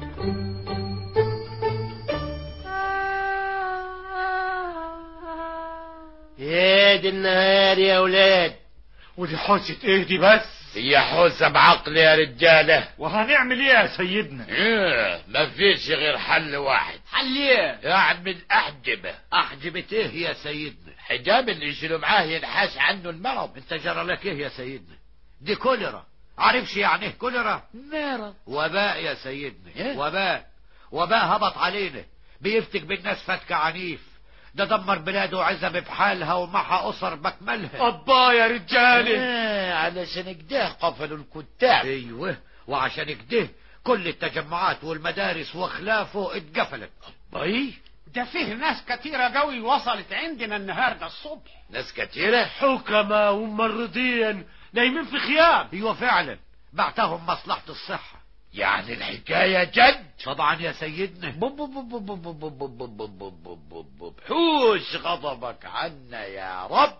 Speaker 13: يا دي النهار يا ولاد
Speaker 9: ودي حوسة ايه دي بس
Speaker 8: هي حوسه بعقل يا رجاله
Speaker 9: وهنعمل ايه يا سيدنا
Speaker 8: ايه ما فيش غير حل واحد
Speaker 14: حل ايه
Speaker 8: اعمل احجبه
Speaker 14: احجبة ايه يا سيدنا
Speaker 8: حجاب اللي يشيلوا معاه ينحاش عنه المرض
Speaker 14: انت جرى لك ايه يا سيدنا دي كوليرا عارفش يعني ايه كوليرا
Speaker 8: مرض
Speaker 14: وباء يا سيدنا
Speaker 8: إيه؟
Speaker 14: وباء وباء هبط علينا بيفتك بالناس فتك عنيف ده دمر بلاده وعزب بحالها ومعها أسر بكملها
Speaker 9: أبا يا رجالي
Speaker 8: آه علشان كده قفلوا الكتاب
Speaker 14: ايوه وعشان كده كل التجمعات والمدارس وخلافه اتقفلت
Speaker 8: باي
Speaker 15: ده فيه ناس كتيرة قوي وصلت عندنا النهاردة الصبح
Speaker 8: ناس كتيرة
Speaker 9: حكمة وممرضين نايمين في خيام
Speaker 14: ايوه فعلا بعتهم مصلحة الصحة
Speaker 8: يعني الحكاية جد
Speaker 14: طبعا يا سيدنا
Speaker 8: بوب بوب بوب بوب بوب بوب بوب بوب بوب بوب بوب بوب. حوش غضبك عنا يا رب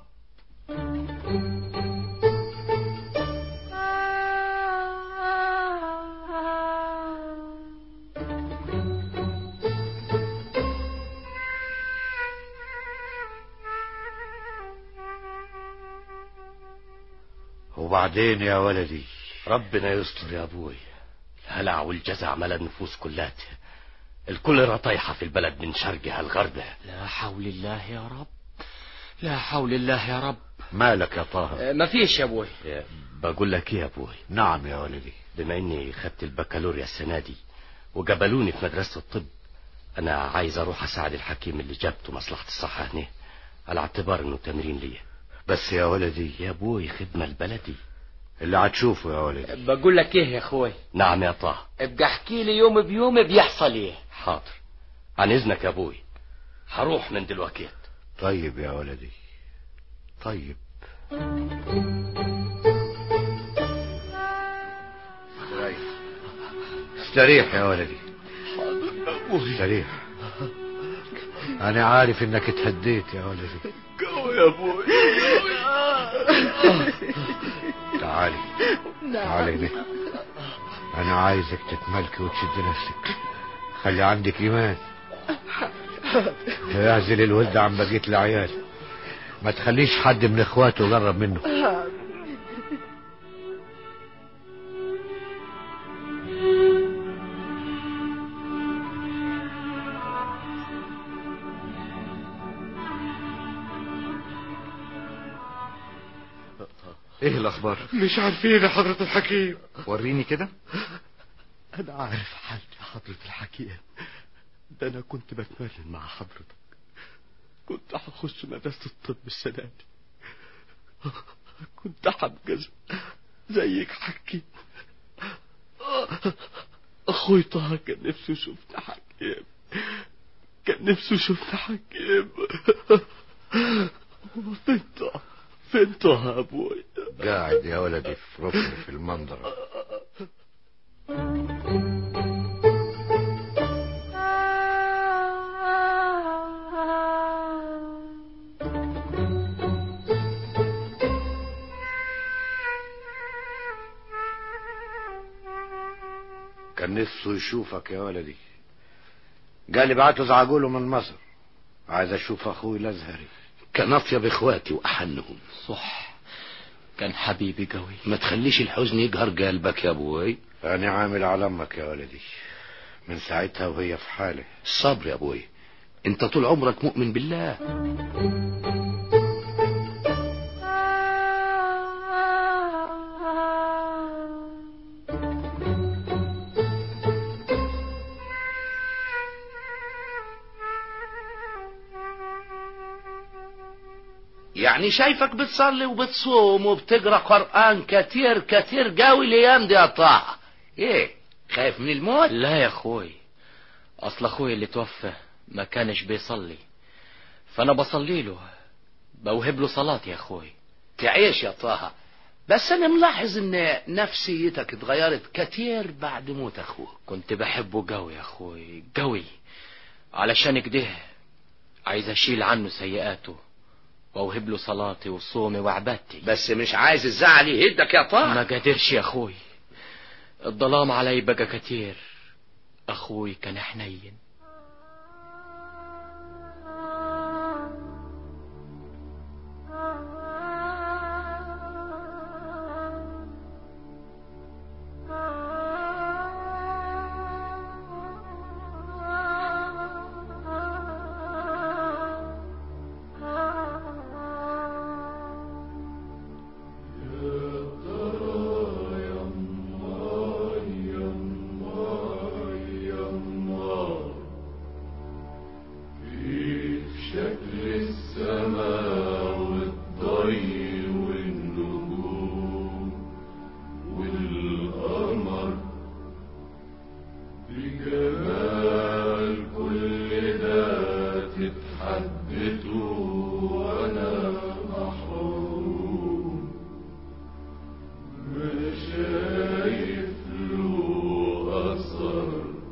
Speaker 6: وبعدين يا ولدي
Speaker 5: ربنا يستر يا ابوي الهلع والجزع ملا النفوس كلاتها الكوليرا طايحة في البلد من شرقها لغربها
Speaker 12: لا حول الله يا رب لا حول الله يا رب
Speaker 6: مالك يا طه
Speaker 12: آه، مفيش يا ابوي
Speaker 11: بقول لك ايه يا ابوي
Speaker 6: نعم يا ولدي
Speaker 11: بما اني خدت البكالوريا السنه دي وجبلوني في مدرسه الطب انا عايز اروح اساعد الحكيم اللي جابته مصلحه الصحه هنا على اعتبار انه تمرين ليا
Speaker 6: بس يا ولدي
Speaker 11: يا ابوي خدمه البلدي
Speaker 6: اللي هتشوفه يا ولدي
Speaker 12: بقول لك ايه يا اخوي
Speaker 11: نعم يا طه
Speaker 12: ابقى احكي لي يوم بيوم بيحصل ايه
Speaker 11: حاضر عن اذنك يا ابوي هروح من دلوقتي
Speaker 6: طيب يا ولدي طيب استريح استريح يا ولدي استريح انا عارف انك اتهديت يا ولدي
Speaker 7: قوي يا ابوي
Speaker 6: تعالي تعالي هنا انا عايزك تتملكي وتشد نفسك خلي عندك ايمان اعزل الولد عن بقية العيال ما تخليش حد من اخواته يقرب منه
Speaker 16: ايه الاخبار
Speaker 9: مش عارفين يا حضرة الحكيم
Speaker 16: وريني كده
Speaker 17: أنا عارف حالي يا حضرة الحكيم ده أنا كنت بتمرن مع حضرتك كنت هخش مدرسة الطب السنة دي كنت هبقى زيك حكيم أخوي طه كان نفسه يشوفني حكيم كان نفسه يشوفني حكيم فين طه فين طه يا أبوي
Speaker 6: قاعد يا ولدي في ركن في المنظر كان نفسه يشوفك يا ولدي قال لي بعتوا زعجوله من مصر عايز اشوف اخوي الازهري
Speaker 11: كان اطيب اخواتي واحنهم
Speaker 12: صح كان حبيبي قوي
Speaker 11: ما تخليش الحزن يقهر قلبك يا ابوي
Speaker 6: انا عامل على امك يا ولدي من ساعتها وهي في حاله
Speaker 11: الصبر يا ابوي انت طول عمرك مؤمن بالله يعني شايفك بتصلي وبتصوم وبتقرا قرآن كتير كتير قوي الايام دي يا طه ايه خايف من الموت
Speaker 12: لا يا اخوي اصل اخوي اللي توفى ما كانش بيصلي فانا بصلي له بوهب له صلاتي يا اخوي
Speaker 11: تعيش يا طه بس انا ملاحظ ان نفسيتك اتغيرت كتير بعد موت اخوك
Speaker 12: كنت بحبه قوي يا اخوي قوي علشان كده عايز اشيل عنه سيئاته واوهب له صلاتي وصومي وعبادتي
Speaker 11: بس مش عايز الزعل يهدك يا طه
Speaker 12: ما قدرش يا اخوي الظلام علي بقى كتير اخوي كان حنين
Speaker 7: شكل السماء والضي والنجوم والقمر بجمال كل ده تتحدثوا وانا محروم ما شايف له اثر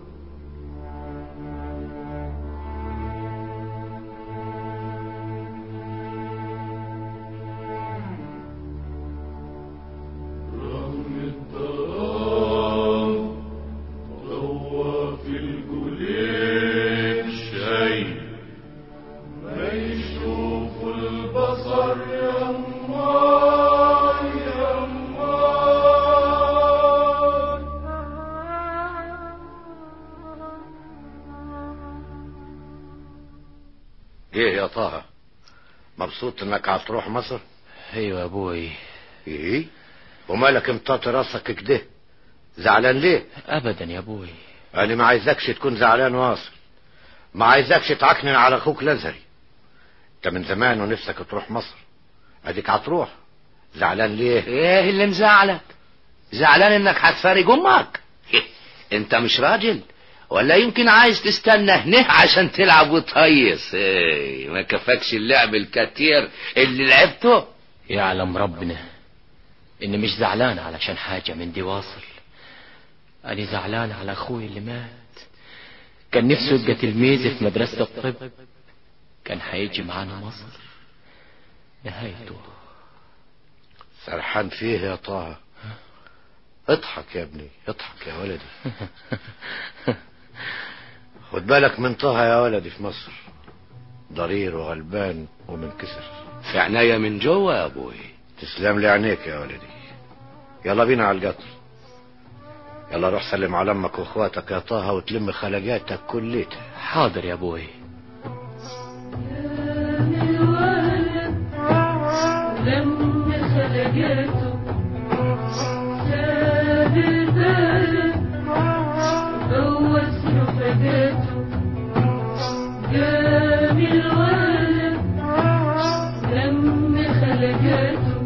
Speaker 7: رغم الظلام ضوى في الجولين شيء ما يشوف البصر يا الله يا الله
Speaker 6: ايه يا طه مبسوط انك هتروح مصر
Speaker 12: ايوه يا ابوي
Speaker 6: ايه ومالك مطاط راسك كده زعلان ليه
Speaker 12: ابدا يا ابوي
Speaker 6: انا ما عايزكش تكون زعلان واصل ما عايزكش تعكنن على اخوك الازهري انت من زمان ونفسك تروح مصر اديك هتروح زعلان ليه
Speaker 11: ايه اللي مزعلك زعلان انك هتفارق امك انت مش راجل ولا يمكن عايز تستنى هنا عشان تلعب وتهيص ايه ما كفاكش اللعب الكتير اللي لعبته
Speaker 12: يعلم ربنا اني مش زعلان علشان حاجة من دي واصل انا زعلان على اخوي اللي مات كان نفسه يبقى تلميذ في مدرسة الطب كان هيجي معانا مصر نهايته
Speaker 6: سرحان فيه يا طه اضحك يا ابني اضحك يا ولدي خد بالك من طه يا ولدي في مصر ضرير وغلبان ومنكسر
Speaker 11: في عناية من جوه يا ابوي
Speaker 6: تسلم لي عينيك يا ولدي يلا بينا على القطر يلا روح سلم على امك واخواتك يا طه وتلم خلقاتك كليتها
Speaker 12: حاضر يا ابوي
Speaker 7: لما خلقته ساب البلد بوس رفقاته جاب الولد لما خلقته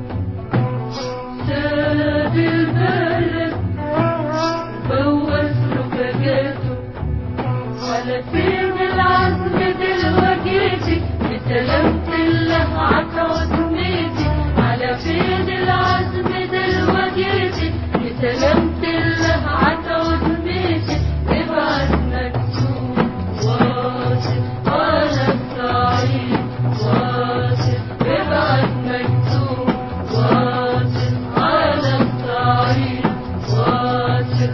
Speaker 7: ساب البلد بوس رفقاته على فين العزم دلوقتي بسلامة الله عطودنيتي على فين العزم دلوقتي بسلامة الله عطودنيتي ابعت مكتوب واصل على الصعيد واصل ابعت مكتوب واصل على الصعيد واصل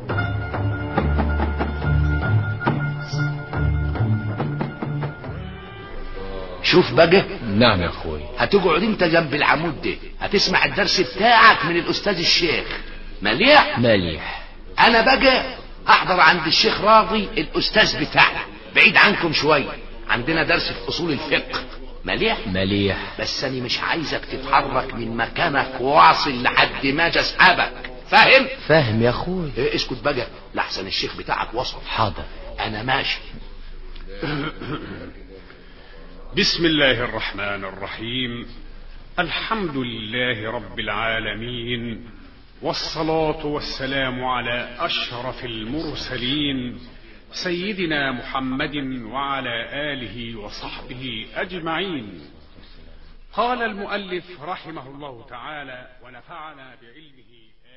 Speaker 11: شوف بقى
Speaker 12: نعم يا اخوي
Speaker 11: هتقعد انت جنب العمود ده هتسمع الدرس بتاعك من الاستاذ الشيخ مليح
Speaker 12: مليح
Speaker 11: انا بقى احضر عند الشيخ راضي الاستاذ بتاعنا بعيد عنكم شويه عندنا درس في اصول الفقه مليح
Speaker 12: مليح
Speaker 11: بس انا مش عايزك تتحرك من مكانك واصل لحد ما اجي اسحبك فاهم
Speaker 12: فاهم يا اخوي
Speaker 11: إيه اسكت بقى لحسن الشيخ بتاعك وصل
Speaker 12: حاضر
Speaker 11: انا ماشي
Speaker 15: بسم الله الرحمن الرحيم الحمد لله رب العالمين والصلاة والسلام على أشرف المرسلين سيدنا محمد وعلى آله وصحبه أجمعين قال المؤلف رحمه الله تعالى ونفعنا بعلمه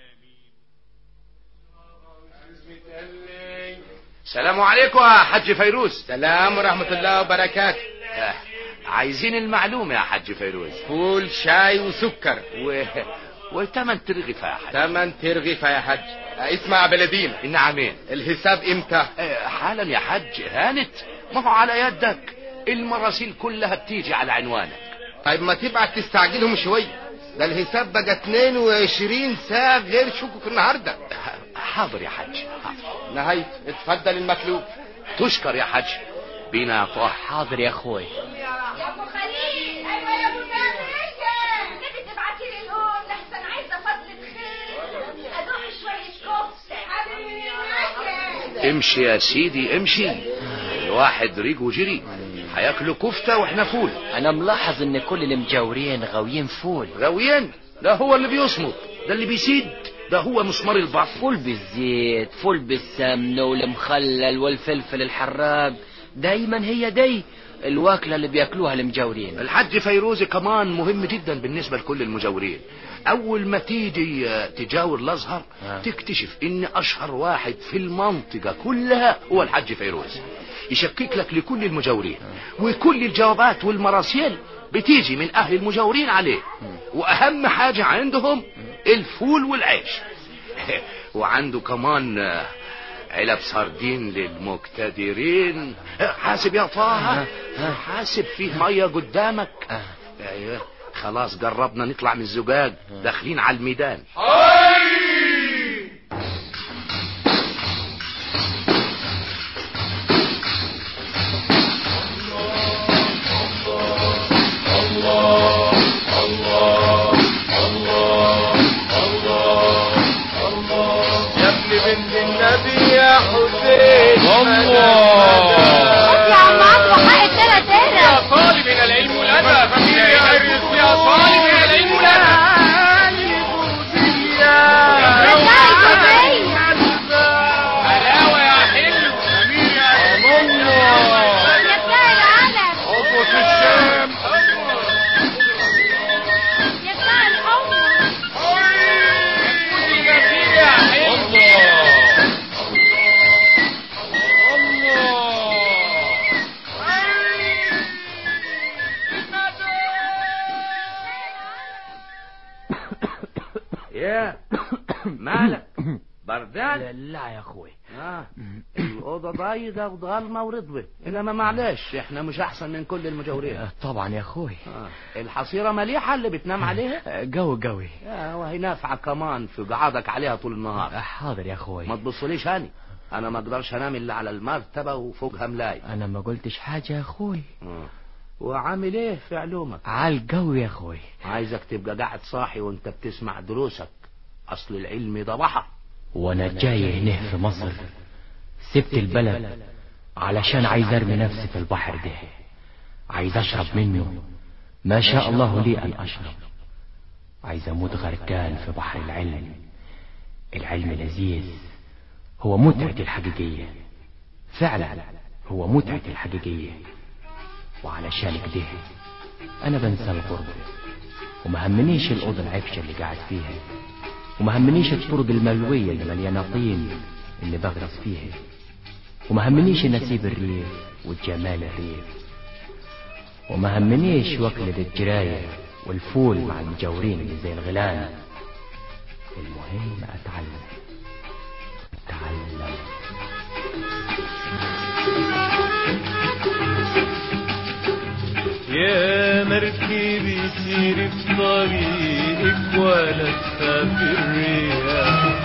Speaker 11: السلام عليكم يا حاج فيروز
Speaker 18: سلام ورحمة الله وبركاته
Speaker 11: آه، عايزين المعلومة يا حاج فيروز
Speaker 18: فول شاي وسكر
Speaker 11: و... وتمن ترغفة يا حاج
Speaker 18: تمن ترغفة يا حج اسمع بلدينا
Speaker 11: نعمين
Speaker 18: الحساب امتى
Speaker 11: آه، حالا يا حج هانت ما هو على يدك المراسيل كلها بتيجي على عنوانك
Speaker 18: طيب ما تبعت تستعجلهم شوية ده الحساب بقى 22 ساعة غير شكوك النهاردة
Speaker 11: حاضر يا حج حاضر
Speaker 18: نهاية اتفضل المطلوب
Speaker 11: تشكر يا حج بينا يا طه
Speaker 12: حاضر يا اخوي
Speaker 3: يا ابو خليل ايوه يا ابو خليل نبي تبعتي لي الهون لحسن عايزه فضلة خير ادوق شويه كفته حبيبي
Speaker 11: امشي يا سيدي امشي الواحد ريق وجري هياكلوا كفتة واحنا فول
Speaker 12: انا ملاحظ ان كل المجاورين غاويين فول
Speaker 11: غاويين ده هو اللي بيصمت ده اللي بيسيد ده هو مسمار البطن
Speaker 12: فول بالزيت فول بالسمن والمخلل والفلفل الحراق دايما هي دي الواكلة اللي بياكلوها المجاورين
Speaker 11: الحج فيروزي كمان مهم جدا بالنسبة لكل المجاورين اول ما تيجي آه، تجاور الازهر
Speaker 12: آه.
Speaker 11: تكتشف ان اشهر واحد في المنطقة كلها هو الحج فيروز يشكك لك لكل المجاورين وكل الجوابات والمراسيل بتيجي من اهل المجاورين عليه واهم حاجة عندهم الفول والعيش وعنده كمان آه، علب سردين للمقتدرين حاسب يا طه حاسب فيه ميه قدامك ايوه خلاص قربنا نطلع من الزجاج داخلين على الميدان
Speaker 7: الله الله يا عم عمرو حق التلات
Speaker 19: يا طالب من العلم والادب يا طالب من العلم والادب حلاوه يا حلو
Speaker 7: عضوة
Speaker 19: الشام
Speaker 11: يا مالك بردان
Speaker 12: لا يا اخوي
Speaker 11: آه. الأوضة ضايقة وضلمة ورطبة إنما معلش إحنا مش أحسن من كل المجاورين
Speaker 12: طبعا يا اخوي
Speaker 11: آه. الحصيرة مليحة اللي بتنام عليها
Speaker 12: جو قوي
Speaker 11: يا وهي نافعة كمان في قعدك عليها طول النهار
Speaker 12: حاضر يا اخوي
Speaker 11: ما تبصليش هاني أنا ما أقدرش أنام إلا على المرتبة وفوقها ملاي
Speaker 12: انا ما قلتش حاجه يا اخوي
Speaker 11: آه. وعامل إيه في علومك
Speaker 12: عال الجو يا اخوي
Speaker 11: عايزك تبقى قاعد صاحي وانت بتسمع دروسك أصل العلم ده بحر
Speaker 12: وانا جاي هنا في مصر سبت البلد علشان عايز ارمي نفسي في البحر ده عايز اشرب منه ما شاء الله لي ان اشرب عايز اموت غرقان في بحر العلم العلم لذيذ هو متعتي الحقيقية فعلا هو متعتي الحقيقية وعلشان كده انا بنسى الغربة وما همنيش الأوضة العفشة اللي قاعد فيها وما همنيش الطرق الملوية اللي مليانة طين اللي بغرس فيها وما همنيش نسيب الريف والجمال الريف وما همنيش وكلة الجراية والفول مع المجاورين اللي زي الغلان المهم أتعلم أتعلم
Speaker 7: يا مركبي سيري في طريقك ولا تخافي الرياح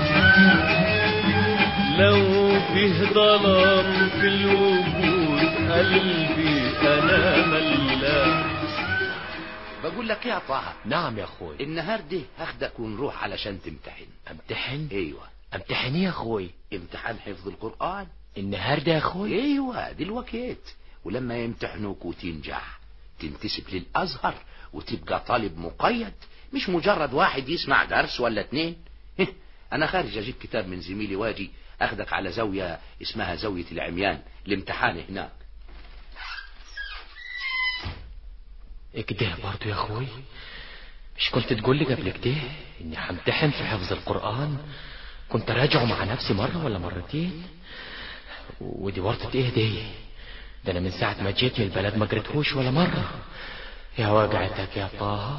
Speaker 7: لو فيه ظلام في الوجود قلبي انا ملاح
Speaker 11: بقول لك إيه يا طه
Speaker 12: نعم يا اخوي
Speaker 11: النهار ده هاخدك ونروح علشان تمتحن
Speaker 12: امتحن
Speaker 11: ايوه
Speaker 12: امتحن إيه يا اخوي
Speaker 11: امتحان حفظ القرآن
Speaker 12: النهارده يا اخوي
Speaker 11: ايوه دلوقتي ولما يمتحنوك وتنجح تنتسب للازهر وتبقى طالب مقيد مش مجرد واحد يسمع درس ولا اتنين هه، انا خارج اجيب كتاب من زميلي واجي اخدك على زاوية اسمها زاوية العميان الامتحان هناك
Speaker 12: كده برضه يا اخوي مش كنت تقول لي قبل كده اني همتحن في حفظ القرآن كنت راجعه مع نفسي مرة ولا مرتين ودي ورطة ايه دي ده انا من ساعة ما جيت من البلد ما قريتهوش ولا مرة يا وجعتك يا طه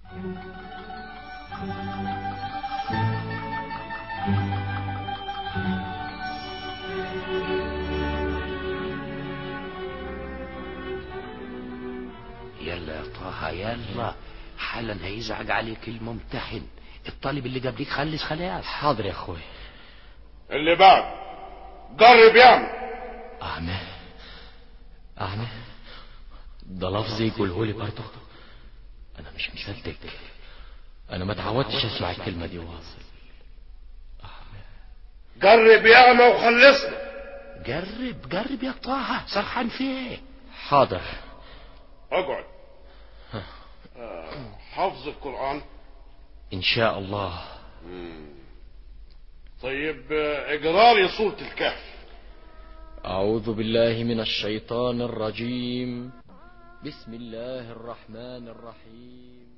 Speaker 11: يلا يا طه يلا حالا هيزعج عليك الممتحن الطالب اللي قبليك خلص خلاص
Speaker 12: حاضر يا اخوي
Speaker 4: اللي بعد جرب يعمل
Speaker 12: أعمى أعمى ده لفظ يقوله لي برضه أنا مش مصدق أنا ما اتعودتش أسمع الكلمة دي واصل
Speaker 4: جرب يعمى وخلصنا
Speaker 11: جرب جرب يا طه سرحان فيه
Speaker 12: حاضر
Speaker 4: اقعد آه، حفظ القرآن
Speaker 12: إن شاء الله
Speaker 4: طيب آه، اجراري سورة الكهف
Speaker 12: أعوذ بالله من الشيطان الرجيم بسم الله الرحمن الرحيم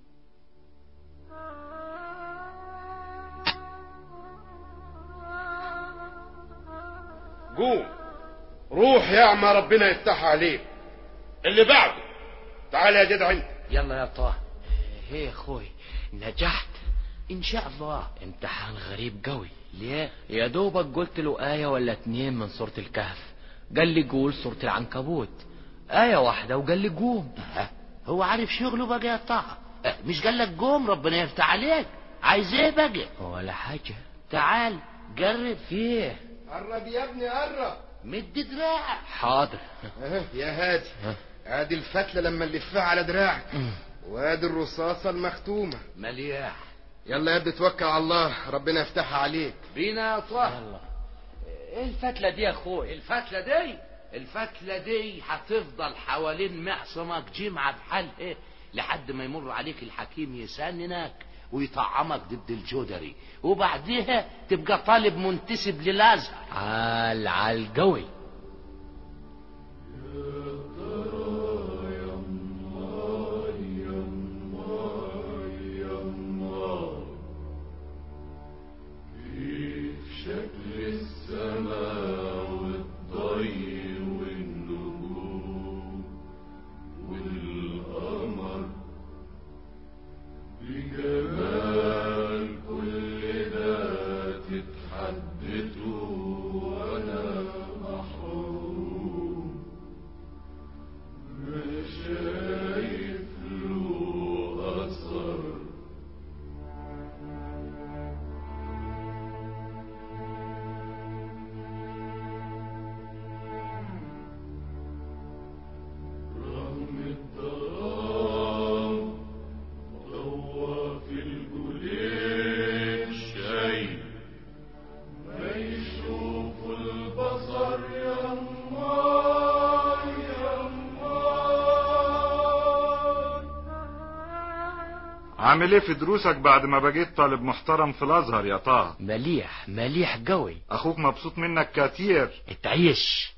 Speaker 4: قوم روح يا عم ربنا يفتح عليك اللي بعده تعال يا جدع انت
Speaker 11: يلا يا طه
Speaker 12: ايه يا اخوي نجحت
Speaker 11: ان شاء الله
Speaker 12: امتحان غريب قوي
Speaker 11: ليه
Speaker 12: يا دوبك قلت له آية ولا اتنين من سورة الكهف قال لي قول سورة العنكبوت آية واحدة وقال لي قوم
Speaker 11: ها، هو عارف شغله بقى يا طه اه، مش قال لك قوم ربنا يفتح عليك عايز ايه بقى
Speaker 12: ولا حاجة
Speaker 11: تعال جرب
Speaker 12: فيه
Speaker 18: قرب يا ابني قرب
Speaker 11: مد دراعك
Speaker 12: حاضر
Speaker 18: اه، يا هادي ادي الفتلة لما نلفها على دراعك وادي الرصاصة المختومة
Speaker 11: مليح
Speaker 18: يلا يا ابني توكل على الله ربنا يفتحها عليك
Speaker 11: بينا يا طه ايه الفتلة دي يا اخوي الفتلة دي الفتلة دي هتفضل حوالين معصمك جمعة بحالها لحد ما يمر عليك الحكيم يسننك ويطعمك ضد الجدري وبعديها تبقى طالب منتسب للازهر
Speaker 12: عال عال قوي
Speaker 7: شكل السماء والضي والنجوم والقمر بجمال كل ده تتحدث وانا محروم ما شايف له اثر رغم الظلام ضوى في الجليل شيء ما يشوف البصر يا الله يا الله
Speaker 16: عامل ايه في دروسك بعد ما بقيت طالب محترم في الازهر يا طه
Speaker 12: مليح مليح قوي
Speaker 16: اخوك مبسوط منك كتير
Speaker 12: اتعيش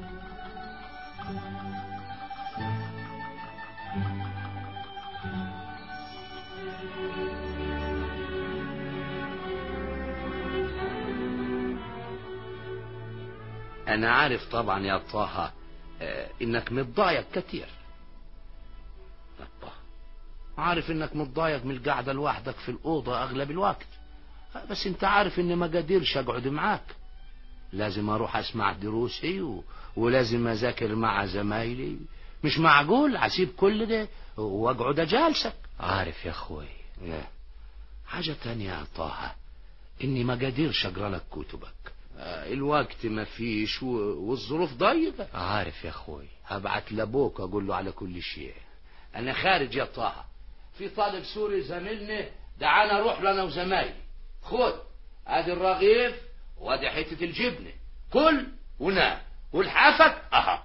Speaker 11: انا عارف طبعا يا طه آه، انك متضايق كتير يا طه عارف انك متضايق من القعده لوحدك في الاوضه اغلب الوقت آه، بس انت عارف اني ما قادرش اقعد معاك لازم اروح اسمع دروسي و... ولازم اذاكر مع زمايلي مش معقول اسيب كل ده واقعد اجالسك
Speaker 12: عارف يا اخوي
Speaker 11: إيه. حاجة تانية يا طه اني ما قادرش اقرا لك كتبك آه، الوقت ما فيش و... والظروف ضيقة
Speaker 12: عارف يا اخوي
Speaker 11: هبعت لابوك اقول له على كل شيء انا خارج يا طه في طالب سوري زميلنا دعانا اروح له انا وزمايلي خد ادي الرغيف وادي حتة الجبنة كل ونام والحافك اها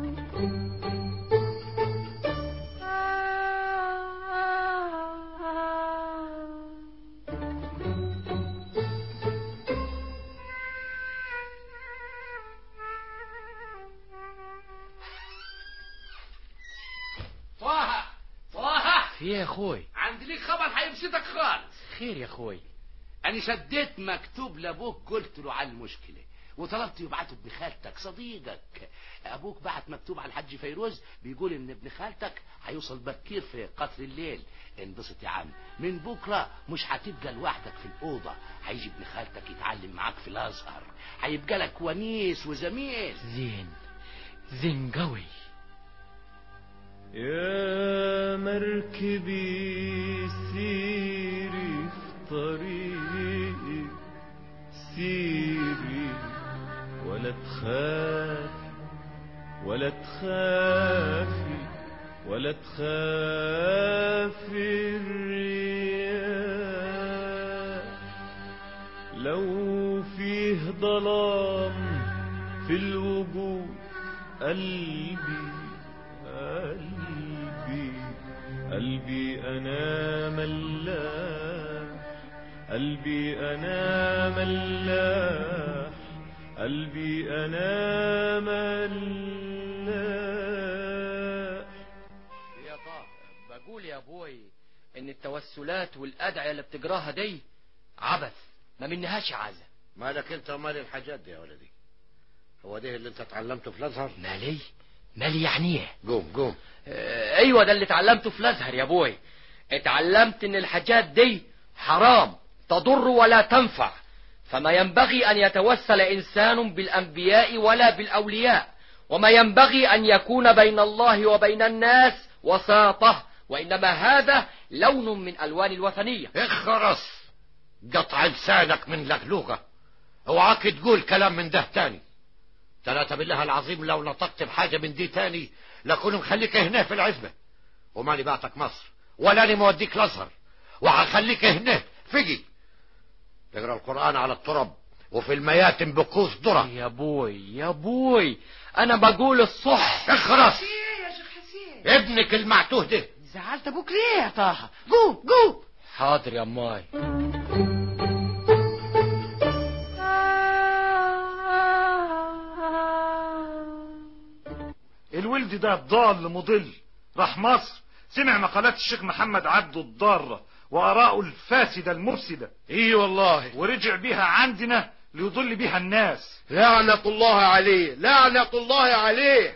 Speaker 11: طه طه
Speaker 12: في يا اخوي
Speaker 11: عندي ليك خبر هيبسطك خالص
Speaker 12: خير يا اخوي
Speaker 11: انا شديت مكتوب لابوك قلت له على المشكله وطلبت يبعته ابن خالتك صديقك ابوك بعت مكتوب على الحاج فيروز بيقول ان ابن خالتك هيوصل بكير في قطر الليل انبسط يا عم من بكره مش هتبقى لوحدك في الاوضه هيجي ابن خالتك يتعلم معاك في الازهر هيبقى لك ونيس وزميل
Speaker 12: زين زين قوي
Speaker 7: يا مركبي سيري في طريقي سيري ولا تخافي ولا تخافي ولا تخافي الرياح لو فيه ظلام في الوجود قلبي قلبي قلبي أنا ملاح قلبي أنا ملاح قلبي أنا ملاح
Speaker 12: يا طه بقول يا ابوي ان التوسلات والادعية اللي بتجراها دي عبث ما منهاش عازة
Speaker 6: مالك انت ومال الحاجات دي يا ولدي هو ده اللي انت اتعلمته في الازهر
Speaker 12: مالي مالي يعني ايه
Speaker 6: قوم قوم
Speaker 12: آه، ايوه ده اللي اتعلمته في الازهر يا ابوي اتعلمت ان الحاجات دي حرام تضر ولا تنفع فما ينبغي ان يتوسل انسان بالانبياء ولا بالاولياء وما ينبغي ان يكون بين الله وبين الناس وساطه وانما هذا لون من الوان الوثنيه
Speaker 14: اخرس قطع لسانك من لغلوغة اوعاك تقول كلام من ده تاني ثلاثة بالله العظيم لو نطقت بحاجة من دي تاني لكون مخليك هنا في العزبة ومالي بعتك مصر ولا أنا موديك الازهر وهخليك هنا فجي تقرا القرآن على التراب وفي المياتم بكوس ذرة
Speaker 12: يا بوي يا بوي انا بقول الصح
Speaker 14: اخرس
Speaker 2: يا شيخ حسين
Speaker 14: ابنك المعتوه ده
Speaker 2: زعلت ابوك ليه يا طه قوم قوم
Speaker 12: حاضر يا ماي
Speaker 16: الولد ده ضال مضل راح مصر سمع مقالات الشيخ محمد عبده الضارة وآراءه الفاسدة المفسدة
Speaker 4: اي والله
Speaker 16: ورجع بيها عندنا ليضل بيها الناس
Speaker 4: لعنة الله عليه لعنة الله عليه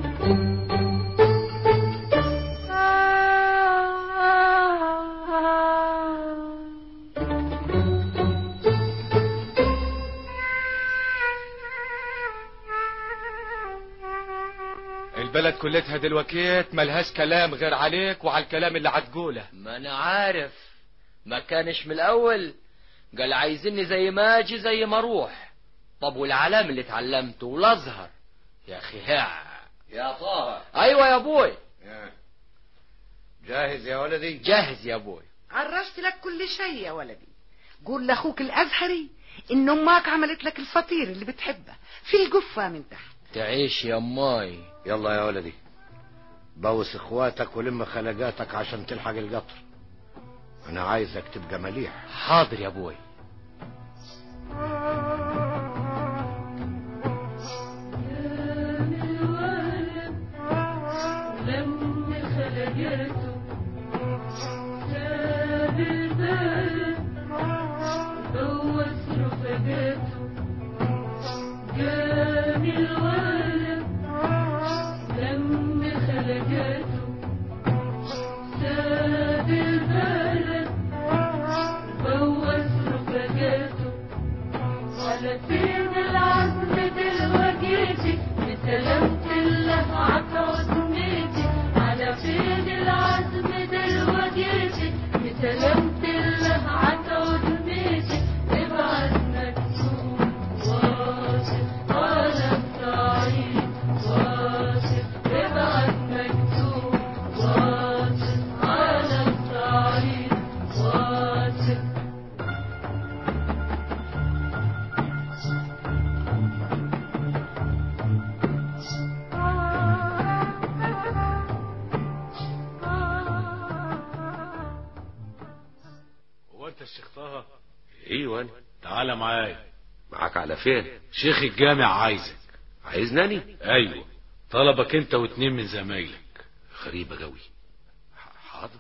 Speaker 20: البلد كلتها دلوكيت ملهاش كلام غير عليك وعلى الكلام اللي هتقوله
Speaker 12: ما انا عارف ما كانش من الاول قال عايزيني زي ما اجي زي ما اروح طب والعلام اللي اتعلمته والازهر يا اخي ها
Speaker 14: يا طه
Speaker 12: ايوه يا ابوي
Speaker 14: جاهز يا ولدي
Speaker 12: جاهز يا ابوي
Speaker 2: عرست لك كل شيء يا ولدي قول لاخوك الازهري ان امك عملت لك الفطير اللي بتحبه في القفه من تحت
Speaker 12: تعيش يا ماي
Speaker 14: يلا يا ولدي بوس اخواتك ولم خلقاتك عشان تلحق القطر انا عايزك تبقى مليح
Speaker 12: حاضر يا ابوي
Speaker 21: سلمت الله عتود ميتي ابعت مكتوب واصل قلم صعيد واصل ابعت مكتوب واصل قلم صعيد واصل
Speaker 5: هو انت الشيخ طه
Speaker 22: ايوه أنا.
Speaker 5: تعالى معايا
Speaker 22: معاك على فين
Speaker 5: شيخ الجامع عايزك
Speaker 22: عايزناني
Speaker 5: ايوه طلبك انت واتنين من زمايلك
Speaker 22: غريبة قوي
Speaker 5: حاضر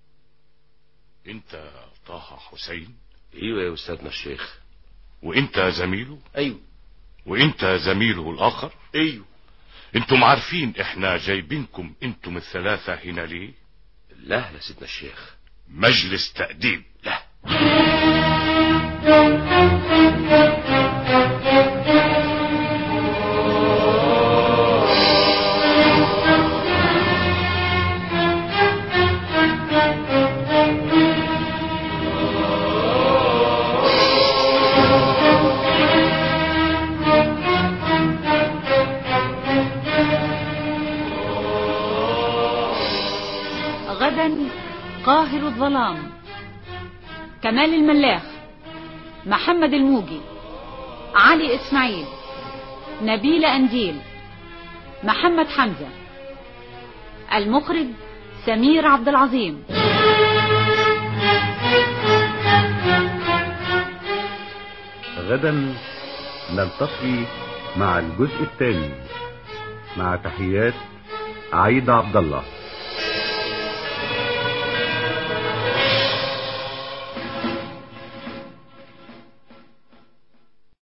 Speaker 5: انت طه حسين
Speaker 22: ايوه يا استاذنا الشيخ
Speaker 5: وانت زميله
Speaker 22: ايوه
Speaker 5: وانت زميله الاخر
Speaker 22: ايوه
Speaker 5: انتم عارفين احنا جايبينكم انتم الثلاثة هنا ليه
Speaker 22: لا لا سيدنا الشيخ
Speaker 5: مجلس تأديب
Speaker 22: لا
Speaker 1: غدا قاهر الظلام كمال الملاخ محمد الموجي علي اسماعيل نبيلة انديل محمد حمزة المخرج سمير عبد العظيم
Speaker 23: غدا نلتقي مع الجزء الثاني مع تحيات عايدة عبد الله